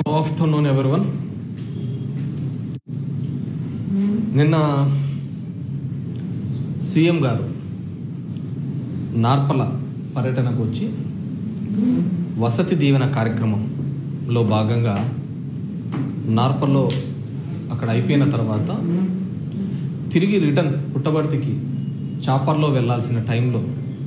Afternoon everyone నిన్న CM గారు నార్పల పర్యటనకు వచ్చి వసతి దీవెన కార్యక్రమంలో భాగంగా నార్పల్లో అక్కడ అయిపోయిన తర్వాత తిరిగి రిటర్న్ పుట్టబర్తికి చాపర్లో వెళ్ళాల్సిన టైంలో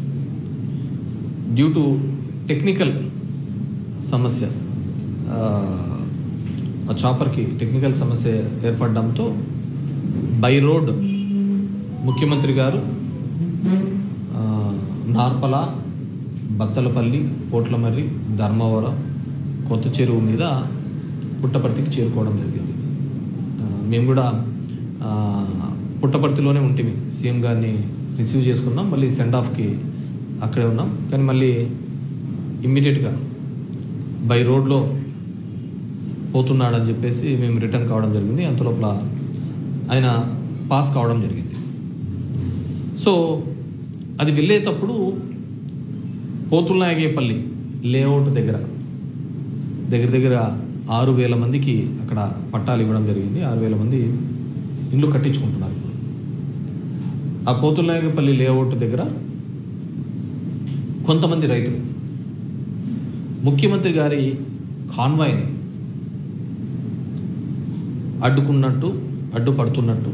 డ్యూ టు టెక్నికల్ సమస్య ఆ, ఆ చాపర్కి టెక్నికల్ సమస్య ఏర్పడడంతో బై రోడ్ ముఖ్యమంత్రి గారు ఆ, నార్పల బత్తలపల్లి పోట్లమర్రి ధర్మవరం కొత్త చెరువు మీద పుట్టపర్తికి చేరుకోవడం జరిగింది ఆ, మేము కూడా ఆ, పుట్టపర్తిలోనే ఉంటుంది సీఎం గారిని రిసీవ్ చేసుకున్నాం మళ్ళీ సెండ్ ఆఫ్కి అక్కడే ఉన్నాం కానీ మళ్ళీ ఇమ్మీడియట్గా బై రోడ్లో పోతున్నాడని చెప్పేసి మేము రిటర్న్ కావడం జరిగింది అంతలోపల ఆయన పాస్ కావడం జరిగింది సో అది వెళ్ళేటప్పుడు పోతులనాయకేపల్లి లేఅవుట్ దగ్గర దగ్గర దగ్గర ఆరు వేల మందికి అక్కడ పట్టాలు ఇవ్వడం జరిగింది ఆరు వేల మంది ఇల్లు కట్టించుకుంటున్నారు ఇప్పుడు ఆ పోతులనాయకపల్లి లేఅవుట్ దగ్గర కొంతమంది రైతులు ముఖ్యమంత్రి గారి కాన్వాయ్ని అడ్డుకున్నట్టు అడ్డుపడుతున్నట్టు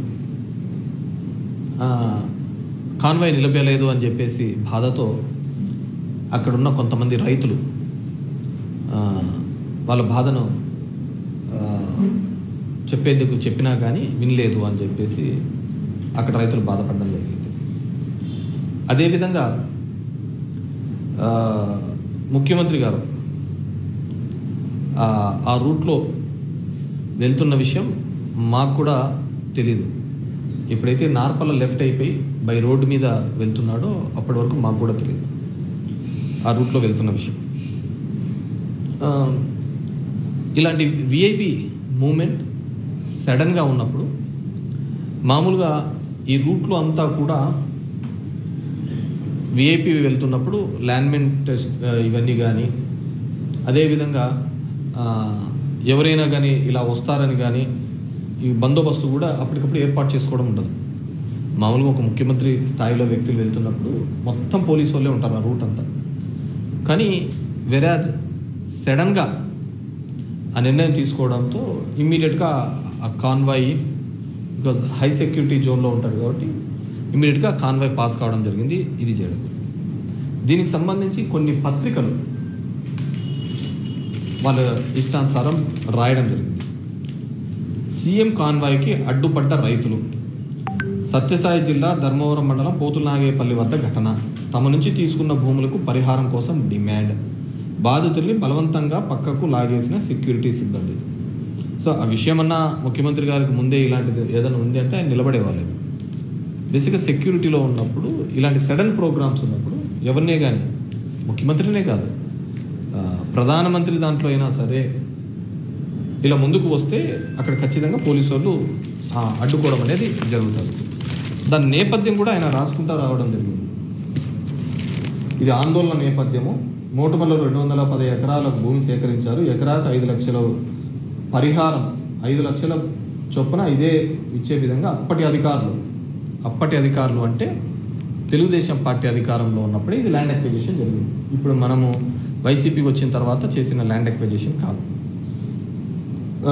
ఆ, కాన్వాయ్ నిలబడలేదు అని చెప్పేసి బాధతో అక్కడున్న కొంతమంది రైతులు ఆ, వాళ్ళ బాధను ఆ, చెప్పేందుకు చెప్పినా కానీ వినలేదు అని చెప్పేసి అక్కడ రైతులు బాధపడడం జరిగింది అదేవిధంగా ఆ, ముఖ్యమంత్రి గారు ఆ, ఆ రూట్లో వెళ్తున్న విషయం మాకు కూడా తెలీదు ఎప్పుడైతే నార్పల లెఫ్ట్ అయిపోయి బై రోడ్డు మీద వెళ్తున్నాడో అప్పటి వరకు మాకు కూడా తెలియదు ఆ రూట్లో వెళ్తున్న విషయం ఆ, ఇలాంటి విఐపి మూమెంట్ సడన్గా ఉన్నప్పుడు మామూలుగా ఈ రూట్లో అంతా కూడా విఐపి వెళ్తున్నప్పుడు ల్యాండ్మెంట్ టెస్ట్ ఆ, ఇవన్నీ కానీ అదేవిధంగా ఆ, ఎవరైనా కానీ ఇలా వస్తారని కానీ ఈ బందోబస్తు కూడా అప్పటికప్పుడు ఏర్పాటు చేసుకోవడం ఉండదు మామూలుగా ఒక ముఖ్యమంత్రి స్థాయిలో వ్యక్తులు వెళ్తున్నప్పుడు మొత్తం పోలీసు వాళ్ళే ఉంటారు ఆ రూట్ అంతా కానీ వెరాజ్ సడన్గా ఆ నిర్ణయం తీసుకోవడంతో ఇమ్మీడియట్గా ఆ కాన్వాయ్ బికాజ్ హై సెక్యూరిటీ జోన్లో ఉంటాడు కాబట్టి ఇమ్మీడియట్గా కాన్వాయ్ పాస్ కావడం జరిగింది ఇది చేయడం దీనికి సంబంధించి కొన్ని పత్రికలు వాళ్ళ ఇష్టానుసారం రాయడం జరిగింది సీఎం కాన్వాయ్కి అడ్డుపడ్డ రైతులు సత్యసాయి జిల్లా ధర్మవరం మండలం పోతులనాగేపల్లి వద్ద ఘటన తమ నుంచి తీసుకున్న భూములకు పరిహారం కోసం డిమాండ్ బాధితుల్ని బలవంతంగా పక్కకు లాగేసిన సెక్యూరిటీ సిబ్బంది సో ఆ విషయమన్నా ముఖ్యమంత్రి గారికి ముందే ఇలాంటిది ఏదైనా ఉంది అంటే ఆయన నిలబడేవాళ్ళు బేసిక్గా సెక్యూరిటీలో ఉన్నప్పుడు ఇలాంటి సడన్ ప్రోగ్రామ్స్ ఉన్నప్పుడు ఎవరినే కానీ ముఖ్యమంత్రినే కాదు ఆ, ప్రధానమంత్రి దాంట్లో అయినా సరే ఇలా ముందుకు వస్తే అక్కడ ఖచ్చితంగా పోలీసు వాళ్ళు ఆ, అడ్డుకోవడం అనేది జరుగుతుంది దాని నేపథ్యం కూడా ఆయన రాసుకుంటా రావడం జరిగింది ఇది ఆందోళన నేపథ్యము మోటుమల్లో రెండు వందల పది ఎకరాలకు భూమి సేకరించారు ఎకరాకు ఐదు లక్షల పరిహారం ఐదు లక్షల చొప్పున ఇదే ఇచ్చే విధంగా అప్పటి అధికారులు అప్పటి అధికారులు అంటే తెలుగుదేశం పార్టీ అధికారంలో ఉన్నప్పుడే ఇది ల్యాండ్ ఎక్విజిషన్ జరిగింది ఇప్పుడు మనము వైసీపీకి వచ్చిన తర్వాత చేసిన ల్యాండ్ ఎక్విజిషన్ కాదు ఆ,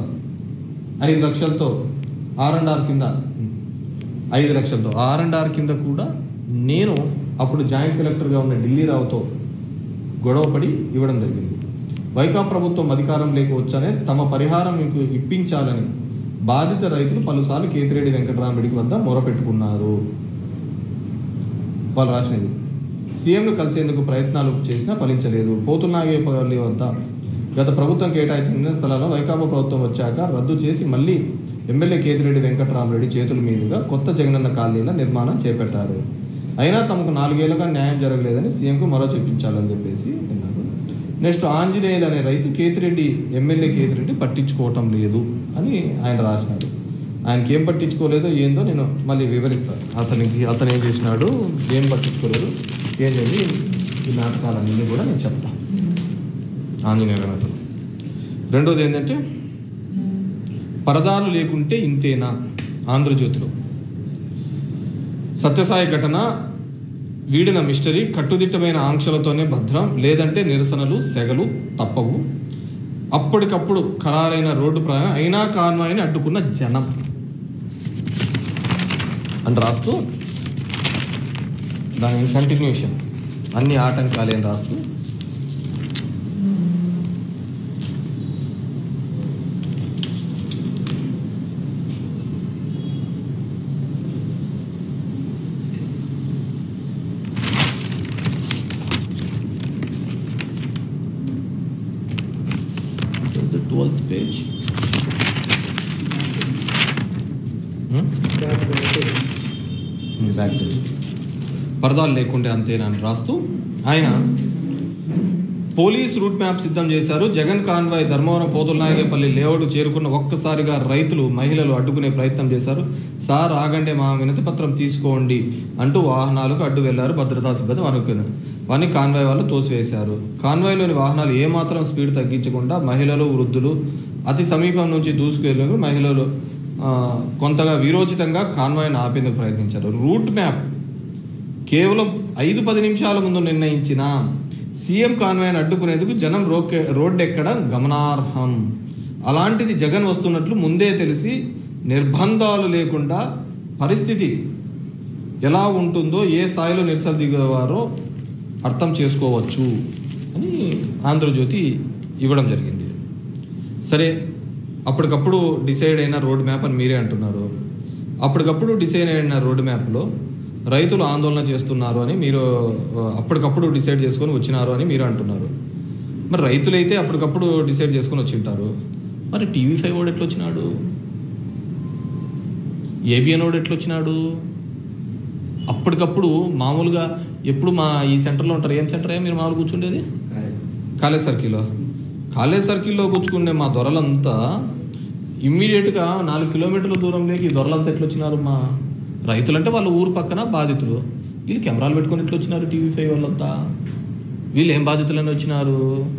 ఐదు లక్షలతో ఆర్ అండ్ ఆర్ కింద ఐదు లక్షలతో ఆర్ అండ్ ఆర్ కింద కూడా నేను అప్పుడు జాయింట్ కలెక్టర్గా ఉన్న ఢిల్లీ రావుతో గొడవపడి ఇవ్వడం జరిగింది వైకాం ప్రభుత్వం అధికారం లేకపోవచ్చనే తమ పరిహారం మీకు ఇప్పించాలని బాధిత రైతులు పలుసార్లు కేతిరెడ్డి వెంకటరామరెడ్డి వద్ద మొరపెట్టుకున్నారు వాళ్ళు రాసినది సీఎంను కలిసేందుకు ప్రయత్నాలు చేసినా ఫలించలేదు పోతునాగేపల్లి వద్ద గత ప్రభుత్వం కేటాయించిన స్థలాల్లో వైకాపా ప్రభుత్వం వచ్చాక రద్దు చేసి మళ్ళీ ఎమ్మెల్యే కేతిరెడ్డి వెంకటరామరెడ్డి చేతుల మీదుగా కొత్త జగనన్న కాలనీల నిర్మాణం చేపట్టారు అయినా తమకు నాలుగేళ్లుగా న్యాయం జరగలేదని సీఎంకు మరో చెప్పించాలని చెప్పేసి అన్నారు నెక్స్ట్ ఆంజనేయులు అనే రైతు కేతిరెడ్డి ఎమ్మెల్యే కేతిరెడ్డి పట్టించుకోవటం లేదు అని ఆయన రాసినాడు ఆయనకి ఏం పట్టించుకోలేదో ఏందో నేను మళ్ళీ వివరిస్తాను అతనికి అతను ఏం చేసినాడు ఏం పట్టించుకోలేదు ఏం జరిగి ఈ నాటకాలన్నీ కూడా నేను చెప్తాను ఆంజనేయులు అతను రెండోది ఏంటంటే పరదాలు లేకుంటే ఇంతేనా ఆంధ్రజ్యోతిలో సత్యసాయి ఘటన వీడిన మిస్టరీ కట్టుదిట్టమైన ఆంక్షలతోనే భద్రం లేదంటే నిరసనలు సెగలు తప్పవు అప్పటికప్పుడు ఖరారైన రోడ్డు ప్రయాణం అయినా కాన్వాయిని అడ్డుకున్న జనం అని రాస్తూ దాని కంటిన్యూషన్ అన్ని ఆటంకాలేం రాస్తూ the 12th page. Hmm? Back side పరదాలు లేకుంటే అంతేనా అని రాస్తూ ఆయన పోలీస్ రూట్ మ్యాప్ సిద్ధం చేశారు జగన్ కాన్వాయ్ ధర్మవరం పోతులనాయకపల్లి లేఅవుట్ చేరుకున్న ఒక్కసారిగా రైతులు మహిళలు అడ్డుకునే ప్రయత్నం చేశారు సార్ ఆగంటే మా వినతి పత్రం తీసుకోండి అంటూ వాహనాలకు అడ్డు వెళ్లారు భద్రతా సిబ్బంది అనుకున్నారు వారిని కాన్వాయ్ వాళ్ళు తోసివేశారు కాన్వాయ్లోని వాహనాలు ఏమాత్రం స్పీడ్ తగ్గించకుండా మహిళలు వృద్ధులు అతి సమీపం నుంచి దూసుకెళ్ళిన మహిళలు ఆ, కొంతగా వీరోచితంగా కాన్వాయ్ని ఆపేందుకు ప్రయత్నించారు రూట్ మ్యాప్ కేవలం ఐదు పది నిమిషాల ముందు నిర్ణయించిన సీఎం కాన్వాయ్ని అడ్డుకునేందుకు జనం రోకే రోడ్డు ఎక్కడం గమనార్హం అలాంటిది జగన్ వస్తున్నట్లు ముందే తెలిసి నిర్బంధాలు లేకుండా పరిస్థితి ఎలా ఉంటుందో ఏ స్థాయిలో నిరసన దిగేవారో అర్థం చేసుకోవచ్చు అని ఆంధ్రజ్యోతి ఇవ్వడం జరిగింది సరే అప్పటికప్పుడు డిసైడ్ అయిన రోడ్ మ్యాప్ అని మీరే అంటున్నారు అప్పటికప్పుడు డిసైడ్ అయిన రోడ్ మ్యాప్లో రైతులు ఆందోళన చేస్తున్నారు అని మీరు ఆ, అప్పటికప్పుడు డిసైడ్ చేసుకొని వచ్చినారు అని మీరు అంటున్నారు మరి రైతులైతే అప్పటికప్పుడు డిసైడ్ చేసుకొని వచ్చి ఉంటారు మరి టీవీ ఫైవ్ వాడు ఎట్లా వచ్చినాడు ఏబిఎన్ వాడు ఎట్లా వచ్చినాడు అప్పటికప్పుడు మామూలుగా ఎప్పుడు మా ఈ సెంటర్లో ఉంటారు ఏం సెంటర్ మీరు మామూలు కూర్చుండేది కాలేజ్ సర్కిల్లో కాలేజ్ సర్కిల్లో కూర్చుకునే మా దొరలంతా ఇమ్మీడియట్గా నాలుగు కిలోమీటర్ల దూరంలోకి ఈ దొరలంతా ఎట్లా వచ్చినారు మా రైతులంటే వాళ్ళ ఊరు పక్కన బాధితులు వీళ్ళు కెమెరాలు పెట్టుకొని ఎట్లా వచ్చినారు టీవీ ఫైవ్ వాళ్ళంతా వీళ్ళు ఏం బాధితులని వచ్చినారు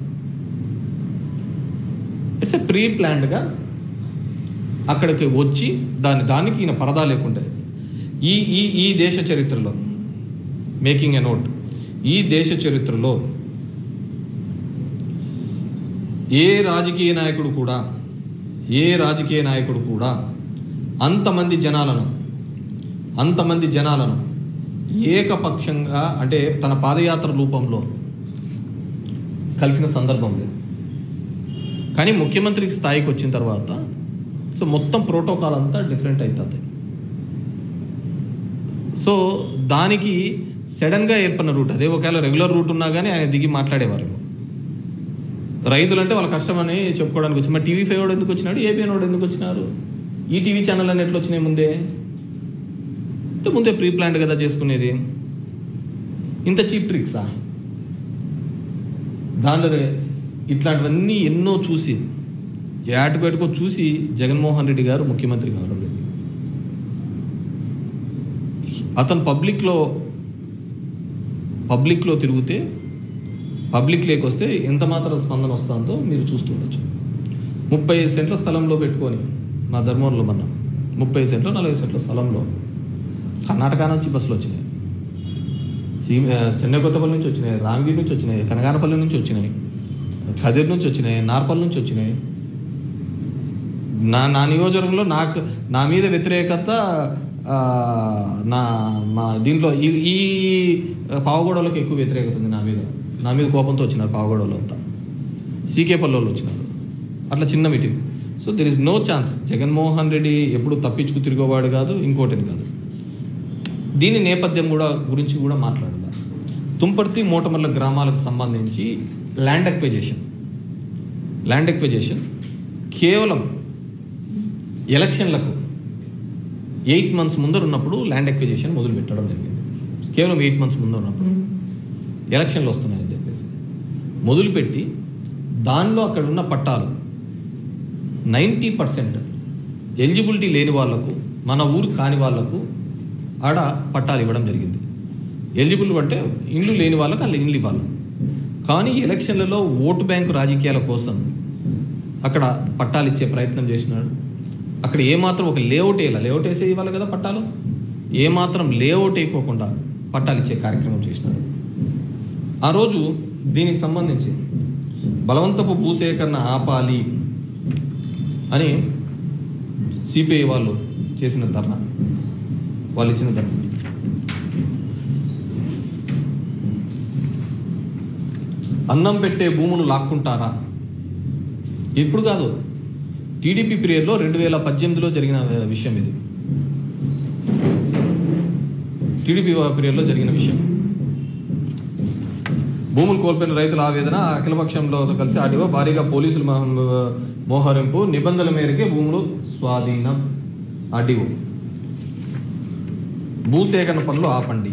ఇట్స్ ఎ ప్రీ ప్లాన్డ్గా అక్కడికి వచ్చి దాని దానికి ఈయన పరదా లేకుండే ఈ ఈ ఈ దేశ చరిత్రలో మేకింగ్ ఎ నోట్ ఈ దేశ చరిత్రలో ఏ రాజకీయ నాయకుడు కూడా ఏ రాజకీయ నాయకుడు కూడా అంతమంది జనాలను అంతమంది జనాలను ఏకపక్షంగా అంటే తన పాదయాత్ర రూపంలో కలిసిన సందర్భం లేదు కానీ ముఖ్యమంత్రి స్థాయికి వచ్చిన తర్వాత సో మొత్తం ప్రోటోకాల్ అంతా డిఫరెంట్ అవుతుంది సో దానికి సడన్గా ఏర్పడిన రూట్ అదే ఒకవేళ రెగ్యులర్ రూట్ ఉన్నా కానీ ఆయన దిగి మాట్లాడేవారు రైతులంటే వాళ్ళ కష్టమని చెప్పుకోవడానికి వచ్చి మరి టీవీ ఫైవ్ వాడు ఎందుకు వచ్చినాడు ఏబిఎన్ వాడు ఎందుకు వచ్చినారు ఈ టీవీ ఛానల్ అని ఎట్లా వచ్చినాయి ముందే అంటే ముందే ప్రీ ప్లాన్డ్ కదా చేసుకునేది ఇంత చీప్ ట్రిక్సా దానిలో ఇట్లాంటివన్నీ ఎన్నో చూసి ఏటకు చూసి జగన్మోహన్ రెడ్డి గారు ముఖ్యమంత్రి కావడం జరిగింది. అతను పబ్లిక్లో పబ్లిక్లో తిరిగితే పబ్లిక్ లేక్ వస్తే ఎంత మాత్రం స్పందన వస్తుందో మీరు చూస్తుండొచ్చు ముప్పై సెంట్ల స్థలంలో పెట్టుకొని మా ధర్మంలో మన ముప్పై సెంట్లు నలభై సెంట్ల స్థలంలో కర్ణాటక నుంచి బస్సులు వచ్చినాయి సీ చెన్నై కొత్తపల్లి నుంచి వచ్చినాయి రాంగిరి నుంచి వచ్చినాయి కనగానపల్లి నుంచి వచ్చినాయి కదిర్ నుంచి వచ్చినాయి నార్పల్ నుంచి వచ్చినాయి నా నా నియోజకవర్గంలో నాకు నా మీద వ్యతిరేకత ఆ, నా మా దీంట్లో ఈ ఈ పావగొడవలకు ఎక్కువ వ్యతిరేకత ఉంది నా మీద నా మీద కోపంతో వచ్చినారు పావగొడవలు అంతా సీకే పల్లెలు వచ్చినారు అట్లా చిన్న meeting so there is no chance Jaganmohan Reddy ఎప్పుడు తప్పించుకు తిరిగేవాడు కాదు ఇంకోటిని కాదు దీని నేపథ్యం కూడా గురించి కూడా మాట్లాడాలి తుంపర్తి మూటమల్ల గ్రామాలకు సంబంధించి ల్యాండ్ ఎక్విజేషన్ ల్యాండ్ ఎక్విజేషన్ కేవలం ఎలక్షన్లకు ఎయిట్ మంత్స్ ముందర ఉన్నప్పుడు ల్యాండ్ ఎక్విజేషన్ మొదలు పెట్టడం జరిగింది కేవలం ఎయిట్ మంత్స్ ముందర ఉన్నప్పుడు ఎలక్షన్లు వస్తున్నాయని చెప్పేసి మొదలుపెట్టి దానిలో అక్కడ ఉన్న పట్టాలు నైంటీ పర్సెంట్ ఎలిజిబిలిటీ లేని వాళ్లకు మన ఊరు కాని వాళ్లకు ఆడ పట్టాలు ఇవ్వడం జరిగింది ఎలిజిబుల్ అంటే ఇండ్లు లేని వాళ్ళకి అలా ఇండ్లు ఇవ్వాలి కానీ ఎలక్షన్లలో ఓటు బ్యాంకు రాజకీయాల కోసం అక్కడ పట్టాలు ఇచ్చే ప్రయత్నం చేసినాడు అక్కడ ఏమాత్రం ఒక లేఅవుట్ వేయాలి లేఅవుట్ వేసే ఇవ్వాలి కదా పట్టాలు ఏమాత్రం లేఅవుట్ వేయకోకుండా పట్టాలు ఇచ్చే కార్యక్రమం చేసినాడు ఆ రోజు దీనికి సంబంధించి బలవంతపు భూసేకరణ ఆపాలి అని సిపిఐ వాళ్ళు చేసిన ధర్నా వాళ్ళు ఇచ్చిన ధర్నా అన్నం పెట్టే భూములు లాక్కుంటారా ఇప్పుడు కాదు టీడీపీ పీరియడ్లో రెండు వేల పద్దెనిమిదిలో జరిగిన విషయం ఇది టీడీపీ పీరియడ్లో జరిగిన విషయం భూములు కోల్పోయిన రైతుల ఆవేదన అఖిలపక్షంలో కలిసి ఆడివో భారీగా పోలీసులు మహ- మోహరింపు నిబంధనల మేరకే భూములు స్వాధీనం ఆర్డీఓ భూసేకరణ పనులు ఆపండి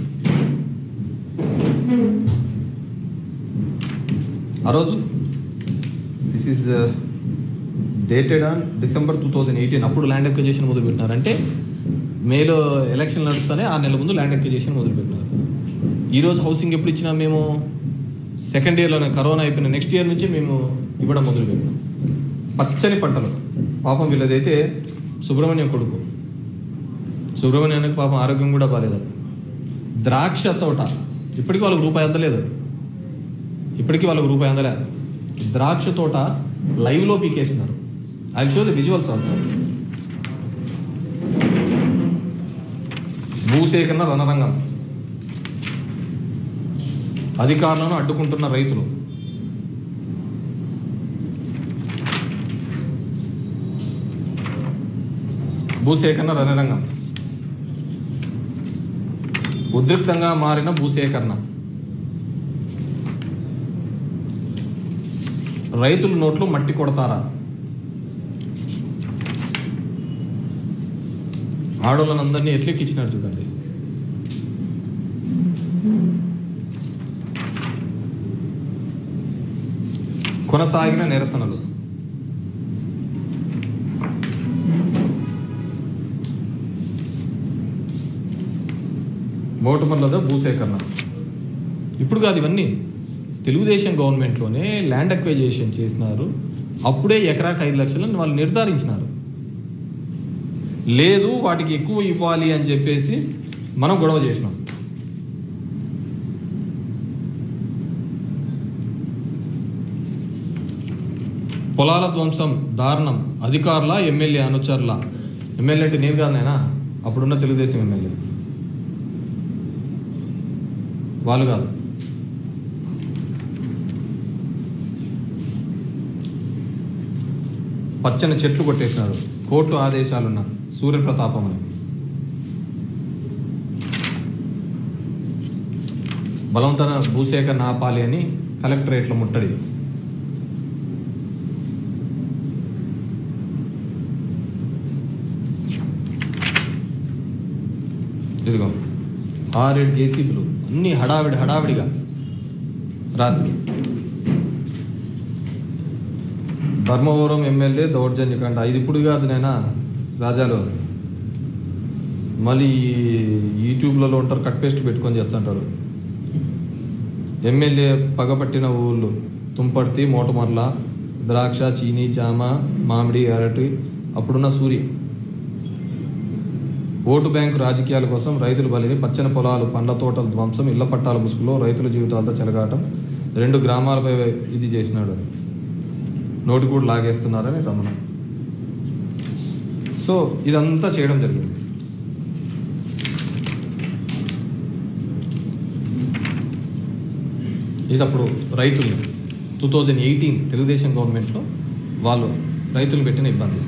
ఆ రోజు this is dated on December two thousand eighteen అప్పుడు ల్యాండ్ ఎక్విజేషన్ మొదలుపెట్టినారు అంటే మేలో ఎలక్షన్ నడుస్తూనే ఆరు నెలల ముందు ల్యాండ్ ఎక్విజేషన్ మొదలుపెట్టినారు ఈరోజు హౌసింగ్ ఎప్పుడు ఇచ్చినా మేము సెకండ్ ఇయర్లోనే కరోనా అయిపోయిన నెక్స్ట్ ఇయర్ నుంచి మేము ఇవ్వడం మొదలుపెట్టినాం పచ్చని పంటలు పాపం వీళ్ళదైతే సుబ్రహ్మణ్యం కొడుకు సుబ్రహ్మణ్యానికి పాపం ఆరోగ్యం కూడా బాగాలేదు ద్రాక్ష తోట ఇప్పటికీ వాళ్ళకి రూపాయి అందలేదు ఇప్పటికీ వాళ్ళకి రూపాయి అందలే ద్రాక్ష తోట లైవ్లో పీకేసినారు I show the visuals also భూసేకరణ రణరంగం అధికారులను అడ్డుకుంటున్న రైతులు భూసేకరణ రణరంగం ఉద్రిక్తంగా మారిన భూసేకరణ రైతుల నోట్లు మట్టి కొడతారా ఆడోళ్ళనందరినీ ఎట్లెక్కించినారు చూడండి కొనసాగిన నిరసనలు మోటమల్లద భూసేకరణ ఇప్పుడు కాదు ఇవన్నీ తెలుగుదేశం గవర్నమెంట్లోనే ల్యాండ్ అక్వైజేషన్ చేసినారు అప్పుడే ఎకరాకి ఐదు లక్షలను వాళ్ళు నిర్ధారించినారు లేదు వాటికి ఎక్కువ ఇవ్వాలి అని చెప్పేసి మనం గొడవ చేసినాం పొలాల ధ్వంసం దారుణం అధికారుల ఎమ్మెల్యే అనుచరుల ఎమ్మెల్యే అంటే నేను కాదు నాయనా అప్పుడున్న తెలుగుదేశం ఎమ్మెల్యే వాళ్ళు కాదు పచ్చని చెట్లు కొట్టేసినారు కోర్టు ఆదేశాలున్న సూర్యప్రతాపం అని బలవంతన భూసేకరణ ఆపాలి అని కలెక్టరేట్ల ముట్టడి ఇదిగో ఆరేడు జేసీబీలు అన్ని హడావిడి హడావిడిగా రాత్రి ధర్మవరం ఎమ్మెల్యే దౌర్జన్యకాండ ఇది ఇప్పుడు కాదు నేనా రాజాలో మళ్ళీ యూట్యూబ్లలో ఉంటారు కట్ పేస్ట్ పెట్టుకొని చేస్తుంటారు ఎమ్మెల్యే పగపట్టిన ఊళ్ళు తుంపర్తి మోటమర్ల ద్రాక్ష చీని జామ మామిడి అరటి అప్పుడున్న సూరి ఓటు బ్యాంకు రాజకీయాల కోసం రైతులు బలిని పచ్చని పొలాలు పండ్ల తోటల ధ్వంసం ఇళ్ల పట్టాల ముసుగులో రైతుల జీవితాలతో చెలగాటం రెండు గ్రామాలపై ఇది చేసినాడు అని నోటి కూడా లాగేస్తున్నారని రమణ సో ఇదంతా చేయడం జరిగింది ఇది అప్పుడు రైతులు టూ థౌజండ్ ఎయిటీన్ తెలుగుదేశం గవర్నమెంట్లో వాళ్ళు రైతులు పెట్టిన ఇబ్బంది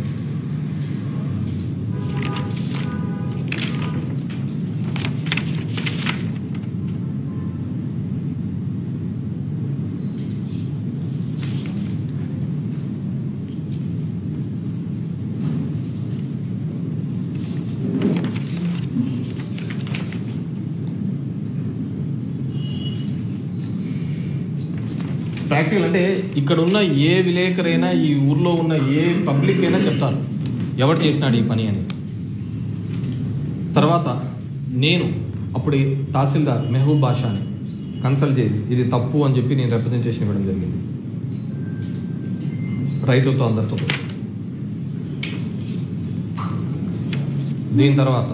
ప్రాక్టికల్ అంటే ఇక్కడ ఉన్న ఏ విలేకరైనా ఈ ఊర్లో ఉన్న ఏ పబ్లిక్ అయినా చెప్తారు ఎవరు చేసినాడు ఈ పని అని తర్వాత నేను అప్పుడు ఈ తహసీల్దార్ మెహబూబ్ బాషాని కన్సల్ట్ చేసి ఇది తప్పు అని చెప్పి నేను రిప్రజెంటేషన్ ఇవ్వడం జరిగింది రైతులతో అందరితో దీని తర్వాత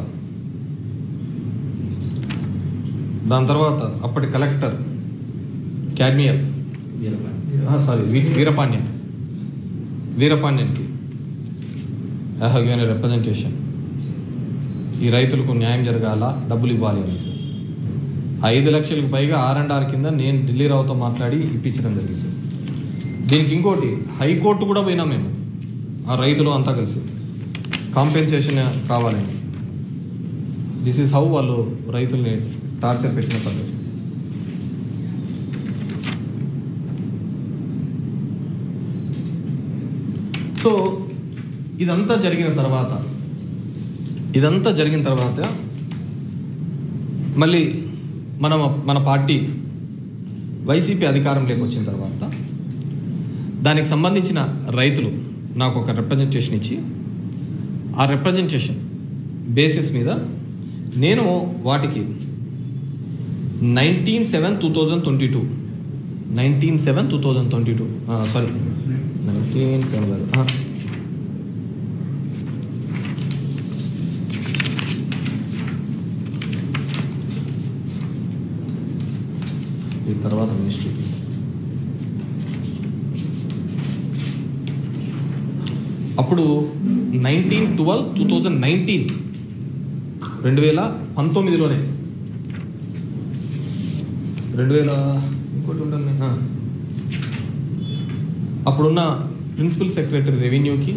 దాని తర్వాత అప్పటి కలెక్టర్ క్యాడ్మియర్ సారీ వీరపాండ్యన్ వీరపాండ్యన్కి ఐ హ్యావ్ గివెన్ రిప్రజెంటేషన్ ఈ రైతులకు న్యాయం జరగాల డబ్బులు ఇవ్వాలి అని చెప్పేసి ఐదు లక్షలకు పైగా ఆర్ అండ్ ఆర్ కింద నేను ఢిల్లీ రావుతో మాట్లాడి ఇప్పించడం జరిగింది దీనికి ఇంకోటి హైకోర్టు కూడా పోయినాం మేము ఆ రైతులు అంతా కలిసి కాంపెన్సేషన్ కావాలని దిస్ ఈస్ హౌ వాళ్ళు రైతుల్ని టార్చర్ పెట్టిన పద్ధతి సో ఇదంతా జరిగిన తర్వాత ఇదంతా జరిగిన తర్వాత మళ్ళీ మన మన పార్టీ వైసీపీ అధికారంలోకి వచ్చిన తర్వాత దానికి సంబంధించిన రైతులు నాకు ఒక రిప్రజెంటేషన్ ఇచ్చి ఆ రిప్రజెంటేషన్ బేసిస్ మీద నేను వాటికి nineteen seven two thousand twenty two nineteen seven two thousand twenty two sorry nineteen seven కాదు ఈ తర్వాత మినిస్ట్రీ అప్పుడు nineteen twelve two thousand nineteen రెండు వేల పంతొమ్మిదిలోనే రెండు వేల ఇంకోటి ఉండాలి ఆ. అప్పుడున్న ప్రిన్సిపల్ సెక్రటరీ రెవెన్యూకి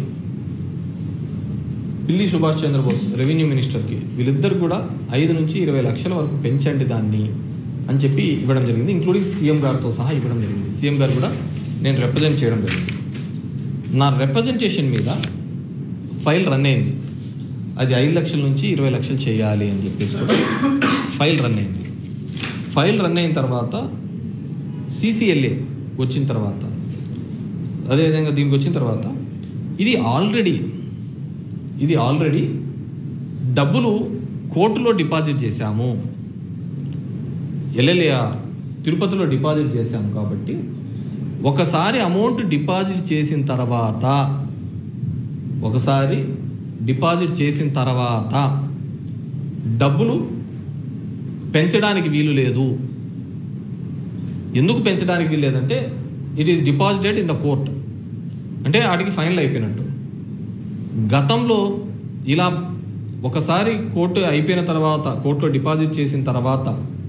పిల్లి సుభాష్ చంద్రబోస్ రెవెన్యూ మినిస్టర్కి వీళ్ళిద్దరు కూడా ఐదు నుంచి ఇరవై లక్షల వరకు పెంచండి దాన్ని అని చెప్పి ఇవ్వడం జరిగింది ఇంక్లూడింగ్ సీఎం గారితో సహా ఇవ్వడం జరిగింది సీఎం గారు కూడా నేను రిప్రజెంట్ చేయడం జరిగింది నా రిప్రజెంటేషన్ మీద ఫైల్ రన్ అయింది అది ఐదు లక్షల నుంచి ఇరవై లక్షలు చేయాలి అని చెప్పేసి కూడా ఫైల్ రన్ అయింది ఫైల్ రన్ అయిన తర్వాత సిసిఎల్ఏ వచ్చిన తర్వాత అదేవిధంగా దీనికి వచ్చిన తర్వాత ఇది ఆల్రెడీ ఇది ఆల్రెడీ డబ్బులు కోర్టులో డిపాజిట్ చేశాము ఎల్ఎల్ఏఆర్ తిరుపతిలో డిపాజిట్ చేశాము కాబట్టి ఒకసారి అమౌంట్ డిపాజిట్ చేసిన తర్వాత ఒకసారి డిపాజిట్ చేసిన తర్వాత డబ్బులు పెంచడానికి వీలు లేదు ఎందుకు పెంచడానికి వీలు లేదంటే it is deposited in the court అంటే వాటికి ఫైనల్ అయిపోయినట్టు గతంలో ఇలా ఒకసారి కోర్టు అయిపోయిన తర్వాత కోర్టులో డిపాజిట్ చేసిన తర్వాత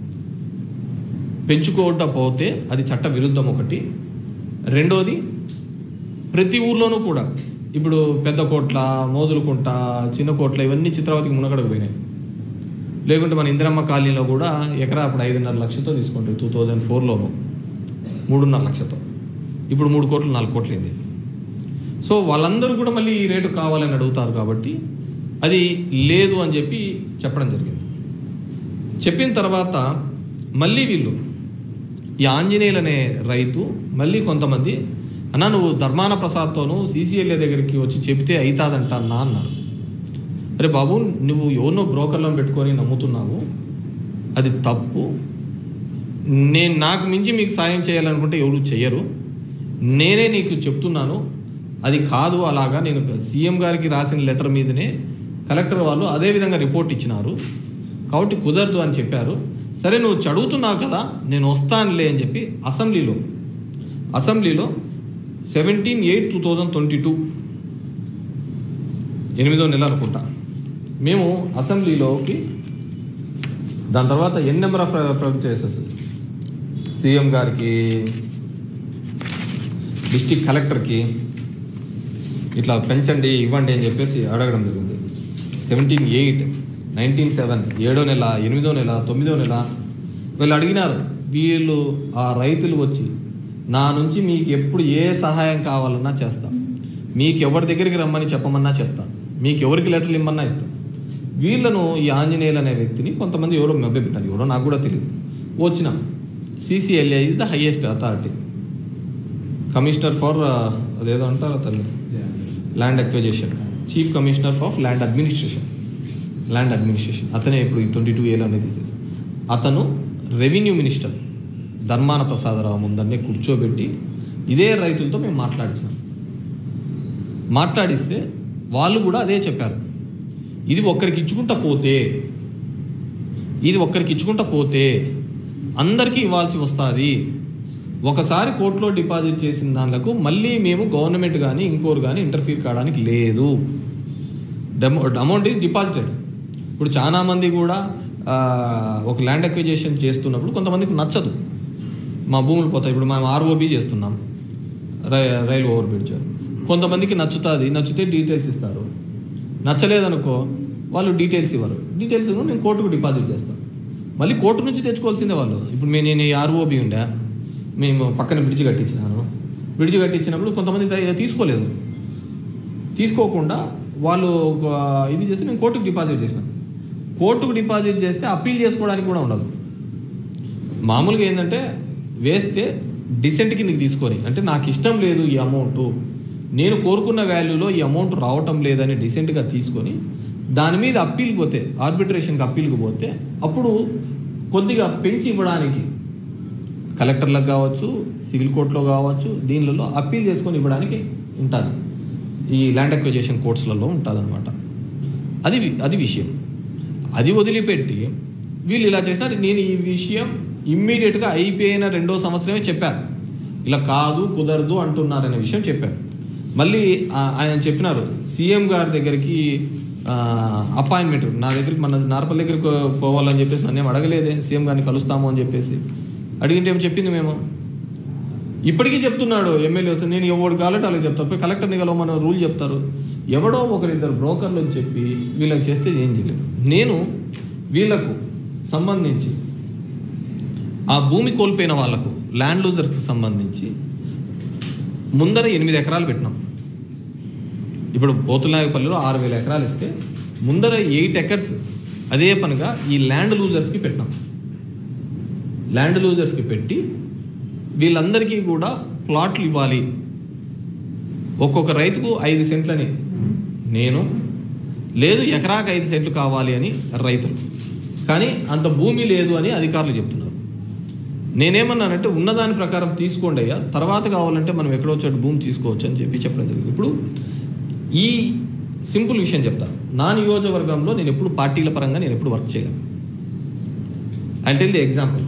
పెంచుకోకపోతే అది చట్ట విరుద్ధం ఒకటి రెండోది ప్రతి ఊర్లోనూ కూడా ఇప్పుడు పెద్ద కోట్ల మోదులకుంట చిన్న కోట్ల ఇవన్నీ చిత్రావతికి మునగడకు పోయినాయి లేకుంటే మన ఇందిరమ్మ కాలనీలో కూడా ఎకరా అప్పుడు ఐదున్నర లక్షతో తీసుకుంటారు టూ థౌజండ్ ఫోర్లోను మూడున్నర లక్షతో ఇప్పుడు మూడు కోట్లు నాలుగు కోట్లు అయింది సో వాళ్ళందరూ కూడా మళ్ళీ ఈ రేటు కావాలని అడుగుతారు కాబట్టి అది లేదు అని చెప్పి చెప్పడం జరిగింది చెప్పిన తర్వాత మళ్ళీ వీళ్ళు ఈ ఆంజనేయులు అనే రైతు మళ్ళీ కొంతమంది అన్నా నువ్వు ధర్మాన ప్రసాద్తోను సీసీఎల్ఏ దగ్గరికి వచ్చి చెబితే అవుతాదంట అన్నా అన్నారు అరే బాబు నువ్వు ఎవరినో బ్రోకర్లో పెట్టుకొని నమ్ముతున్నావు అది తప్పు నేను నాకు మించి మీకు సాయం చేయాలనుకుంటే ఎవరు చెయ్యరు నేనే నీకు చెప్తున్నాను అది కాదు అలాగా నేను సీఎం గారికి రాసిన లెటర్ మీదనే కలెక్టర్ వాళ్ళు అదే విధంగా రిపోర్ట్ ఇచ్చినారు కాబట్టి కుదరదు అని చెప్పారు సరే నువ్వు చదువుతున్నావు కదా నేను వస్తానులే అని చెప్పి అసెంబ్లీలో అసెంబ్లీలో seventeen eight two thousand twenty two ఎనిమిదో నెల అనుకుంటా మేము అసెంబ్లీలోకి దాని తర్వాత ఎన్ నెంబర్ ఆఫ్ ప్రొజెక్ట్ చేసేసి సీఎం గారికి డిస్టిక్ కలెక్టర్కి ఇట్లా పెంచండి ఇవ్వండి అని చెప్పేసి అడగడం జరిగింది సెవెంటీన్ ఎయిట్ నైన్టీన్ సెవెన్ ఏడో నెల ఎనిమిదో నెల తొమ్మిదో నెల వీళ్ళు అడిగినారు వీళ్ళు ఆ రైతులు వచ్చి నా నుంచి మీకు ఎప్పుడు ఏ సహాయం కావాలన్నా చేస్తా మీకు ఎవరి దగ్గరికి రమ్మని చెప్పమన్నా చెప్తా మీకు ఎవరికి లెటర్లు ఇమ్మన్నా ఇస్తా వీళ్ళను ఈ ఆంజనేయులు అనే వ్యక్తిని కొంతమంది ఎవరో మెబ్బెట్టినారు ఎవరో నాకు కూడా తెలియదు వచ్చినాం CCLA is the highest authority commissioner for అదేదో అంటారు అతన్ని land acquisition chief commissioner of land administration land administration అతనే ఇప్పుడు ట్వంటీ టూ ఏలోనే తీసేసి అతను రెవెన్యూ మినిస్టర్ ధర్మాన ప్రసాదరావు ముందరనే కూర్చోబెట్టి ఇదే రైతులతో మేము మాట్లాడించినాం మాట్లాడిస్తే వాళ్ళు కూడా అదే చెప్పారు ఇది ఒక్కరికి ఇచ్చుకుంటా పోతే ఇది ఒక్కరికి ఇచ్చుకుంటా పోతే అందరికీ ఇవ్వాల్సి వస్తుంది ఒకసారి కోర్టులో డిపాజిట్ చేసిన దానిలకు మళ్ళీ మేము గవర్నమెంట్ కానీ ఇంకోరు కానీ ఇంటర్ఫీర్ కావడానికి లేదు డెమో అమౌంట్ ఈజ్ డిపాజిటెడ్ ఇప్పుడు చాలామంది కూడా ఆ, ఒక ల్యాండ్ అక్విజేషన్ చేస్తున్నప్పుడు కొంతమందికి నచ్చదు మా భూములు పోతాయి ఇప్పుడు మేము ఆర్ఓబి చేస్తున్నాం రై రైల్ ఓవర్ బ్రిడ్జ్ కొంతమందికి నచ్చుతుంది నచ్చితే డీటెయిల్స్ ఇస్తారు నచ్చలేదనుకో వాళ్ళు డీటెయిల్స్ ఇవ్వరు డీటెయిల్స్ ఇవ్వరు, నేను కోర్టుకు డిపాజిట్ చేస్తాను మళ్ళీ కోర్టు నుంచి తెచ్చుకోవాల్సిందే వాళ్ళు ఇప్పుడు మేము నేను ఆర్ఓబి ఉండే మేము పక్కన బ్రిడ్జ్ కట్టించినాను బ్రిడ్జ్ కట్టించినప్పుడు కొంతమంది తీ- తీసుకోలేదు తీసుకోకుండా వాళ్ళు ఒక ఇది చేసి నేను కోర్టుకు డిపాజిట్ చేసినాను కోర్టుకు డిపాజిట్ చేస్తే అప్పీల్ చేసుకోవడానికి కూడా ఉండదు మామూలుగా ఏంటంటే వేస్తే డిసెంట్ కిందకి తీసుకొని అంటే నాకు ఇష్టం లేదు ఈ అమౌంట్ నేను కోరుకున్న వాల్యూలో ఈ అమౌంట్ రావటం లేదని డిసెంట్గా తీసుకొని దాని మీద అప్పీల్కి పోతే ఆర్బిట్రేషన్కి అప్పీల్కి పోతే అప్పుడు కొద్దిగా పెంచి ఇవ్వడానికి కలెక్టర్లకు కావచ్చు సివిల్ కోర్టులో కావచ్చు దీనిలలో అప్పీల్ చేసుకొని ఇవ్వడానికి ఉంటుంది ఈ ల్యాండ్ అక్విజేషన్ కోర్ట్స్లలో ఉంటుంది అది వి- అది విషయం అది వదిలిపెట్టి వీళ్ళు ఇలా చేసినారు నేను ఈ విషయం ఇమ్మీడియట్గా అయిపోయిన రెండో సంవత్సరమే చెప్పాను ఇలా కాదు కుదరదు అంటున్నారనే విషయం చెప్పాను మళ్ళీ ఆ- ఆయన చెప్పినారు సీఎం గారి దగ్గరికి అపాయింట్మెంట్ నా దగ్గరికి మన నార్పల్ దగ్గరికి పోవాలని చెప్పేసి నన్ను ఏం అడగలేదే సీఎం గారిని కలుస్తాము అని చెప్పేసి అడిగింటే ఏమో చెప్పింది మేము ఇప్పటికీ చెప్తున్నాడు ఎమ్మెల్యే వస్తే నేను ఎవడు కావాలంటే వాళ్ళకి చెప్తారు పోయి కలెక్టర్ని కలవమని రూల్ చెప్తారు ఎవడో ఒకరిద్దరు బ్రోకర్లు అని చెప్పి వీళ్ళకి చేస్తే ఏం చేయలేదు నేను వీళ్ళకు సంబంధించి ఆ భూమి కోల్పోయిన వాళ్ళకు ల్యాండ్ లూజర్కి సంబంధించి ముందర ఎనిమిది ఎకరాలు పెట్టినాం ఇప్పుడు పోతులాయపల్లిలో ఆరు వేల ఎకరాలు ఇస్తే ముందర ఎయిట్ ఎకర్స్ అదే పనిగా ఈ ల్యాండ్ లూజర్స్కి పెట్టినాం ల్యాండ్ లూజర్స్కి పెట్టి వీళ్ళందరికీ కూడా ప్లాట్లు ఇవ్వాలి ఒక్కొక్క రైతుకు ఐదు సెంట్లని నేను లేదు ఎకరాకు ఐదు సెంట్లు కావాలి అని రైతులు కానీ అంత భూమి లేదు అని అధికారులు చెప్తున్నారు నేనేమన్నానంటే ఉన్నదాని ప్రకారం తీసుకోండి అయ్యా తర్వాత కావాలంటే మనం ఎక్కడో చోట భూమి తీసుకోవచ్చు అని చెప్పి చెప్పడం జరిగింది ఇప్పుడు ఈ సింపుల్ విషయం చెప్తా నా నియోజకవర్గంలో నేను ఎప్పుడు పార్టీల పరంగా నేను ఎప్పుడు వర్క్ చేయగలను ఐ టెల్ ది ఎగ్జాంపుల్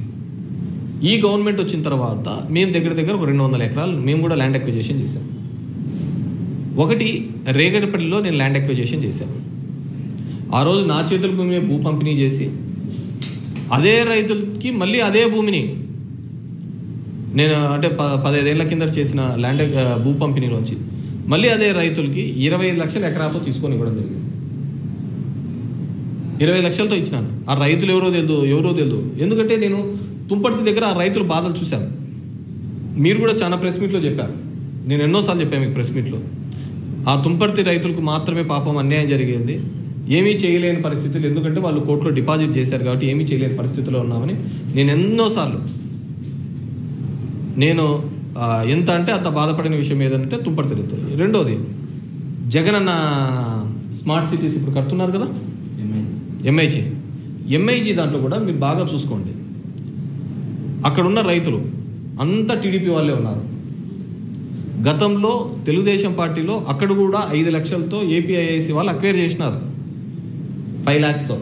ఈ గవర్నమెంట్ వచ్చిన తర్వాత మేము దగ్గర దగ్గర ఒక రెండు వందల ఎకరాలు మేము కూడా ల్యాండ్ అక్విజేషన్ చేశాం ఒకటి రేగడపల్లిలో నేను ల్యాండ్ అక్విజేషన్ చేశాను ఆ రోజు నా చేతులకు మేమే భూ పంపిణీ చేసి అదే రైతులకి మళ్ళీ అదే భూమిని నేను అంటే ప పదహైదేళ్ల కింద చేసిన ల్యాండ్ ఆ, భూ పంపిణీలోంచి మళ్ళీ అదే రైతులకి ఇరవై ఐదు లక్షల ఎకరాతో తీసుకొని ఇవ్వడం జరిగింది ఇరవై లక్షలతో ఇచ్చినాను ఆ రైతులు ఎవరో తెలియదు ఎవరో తెలియదు ఎందుకంటే నేను తుంపర్తి దగ్గర ఆ రైతుల బాధలు చూశాను మీరు కూడా చాలా ప్రెస్ మీట్లో చెప్పారు నేను ఎన్నోసార్లు చెప్పాను మీకు ప్రెస్ మీట్లో ఆ తుంపర్తి రైతులకు మాత్రమే పాపం అన్యాయం జరిగింది ఏమీ చేయలేని పరిస్థితులు ఎందుకంటే వాళ్ళు కోర్టులో డిపాజిట్ చేశారు కాబట్టి ఏమీ చేయలేని పరిస్థితిలో ఉన్నామని నేను ఎన్నోసార్లు నేను ఆ, ఎంత అంటే అంత బాధపడిన విషయం ఏదంటే తుంపర్తి రైతులు రెండోది జగన్ అన్న స్మార్ట్ సిటీస్ ఇప్పుడు కడుతున్నారు కదా ఎంఐజీ ఎంఐజీ దాంట్లో కూడా మీరు బాగా చూసుకోండి అక్కడ ఉన్న రైతులు అంతా టీడీపీ వాళ్ళే ఉన్నారు గతంలో తెలుగుదేశం పార్టీలో అక్కడ కూడా ఐదు లక్షలతో ఏపీఐఐసి వాళ్ళు అక్వైర్ చేసినారు ఫైవ్ ల్యాక్స్తో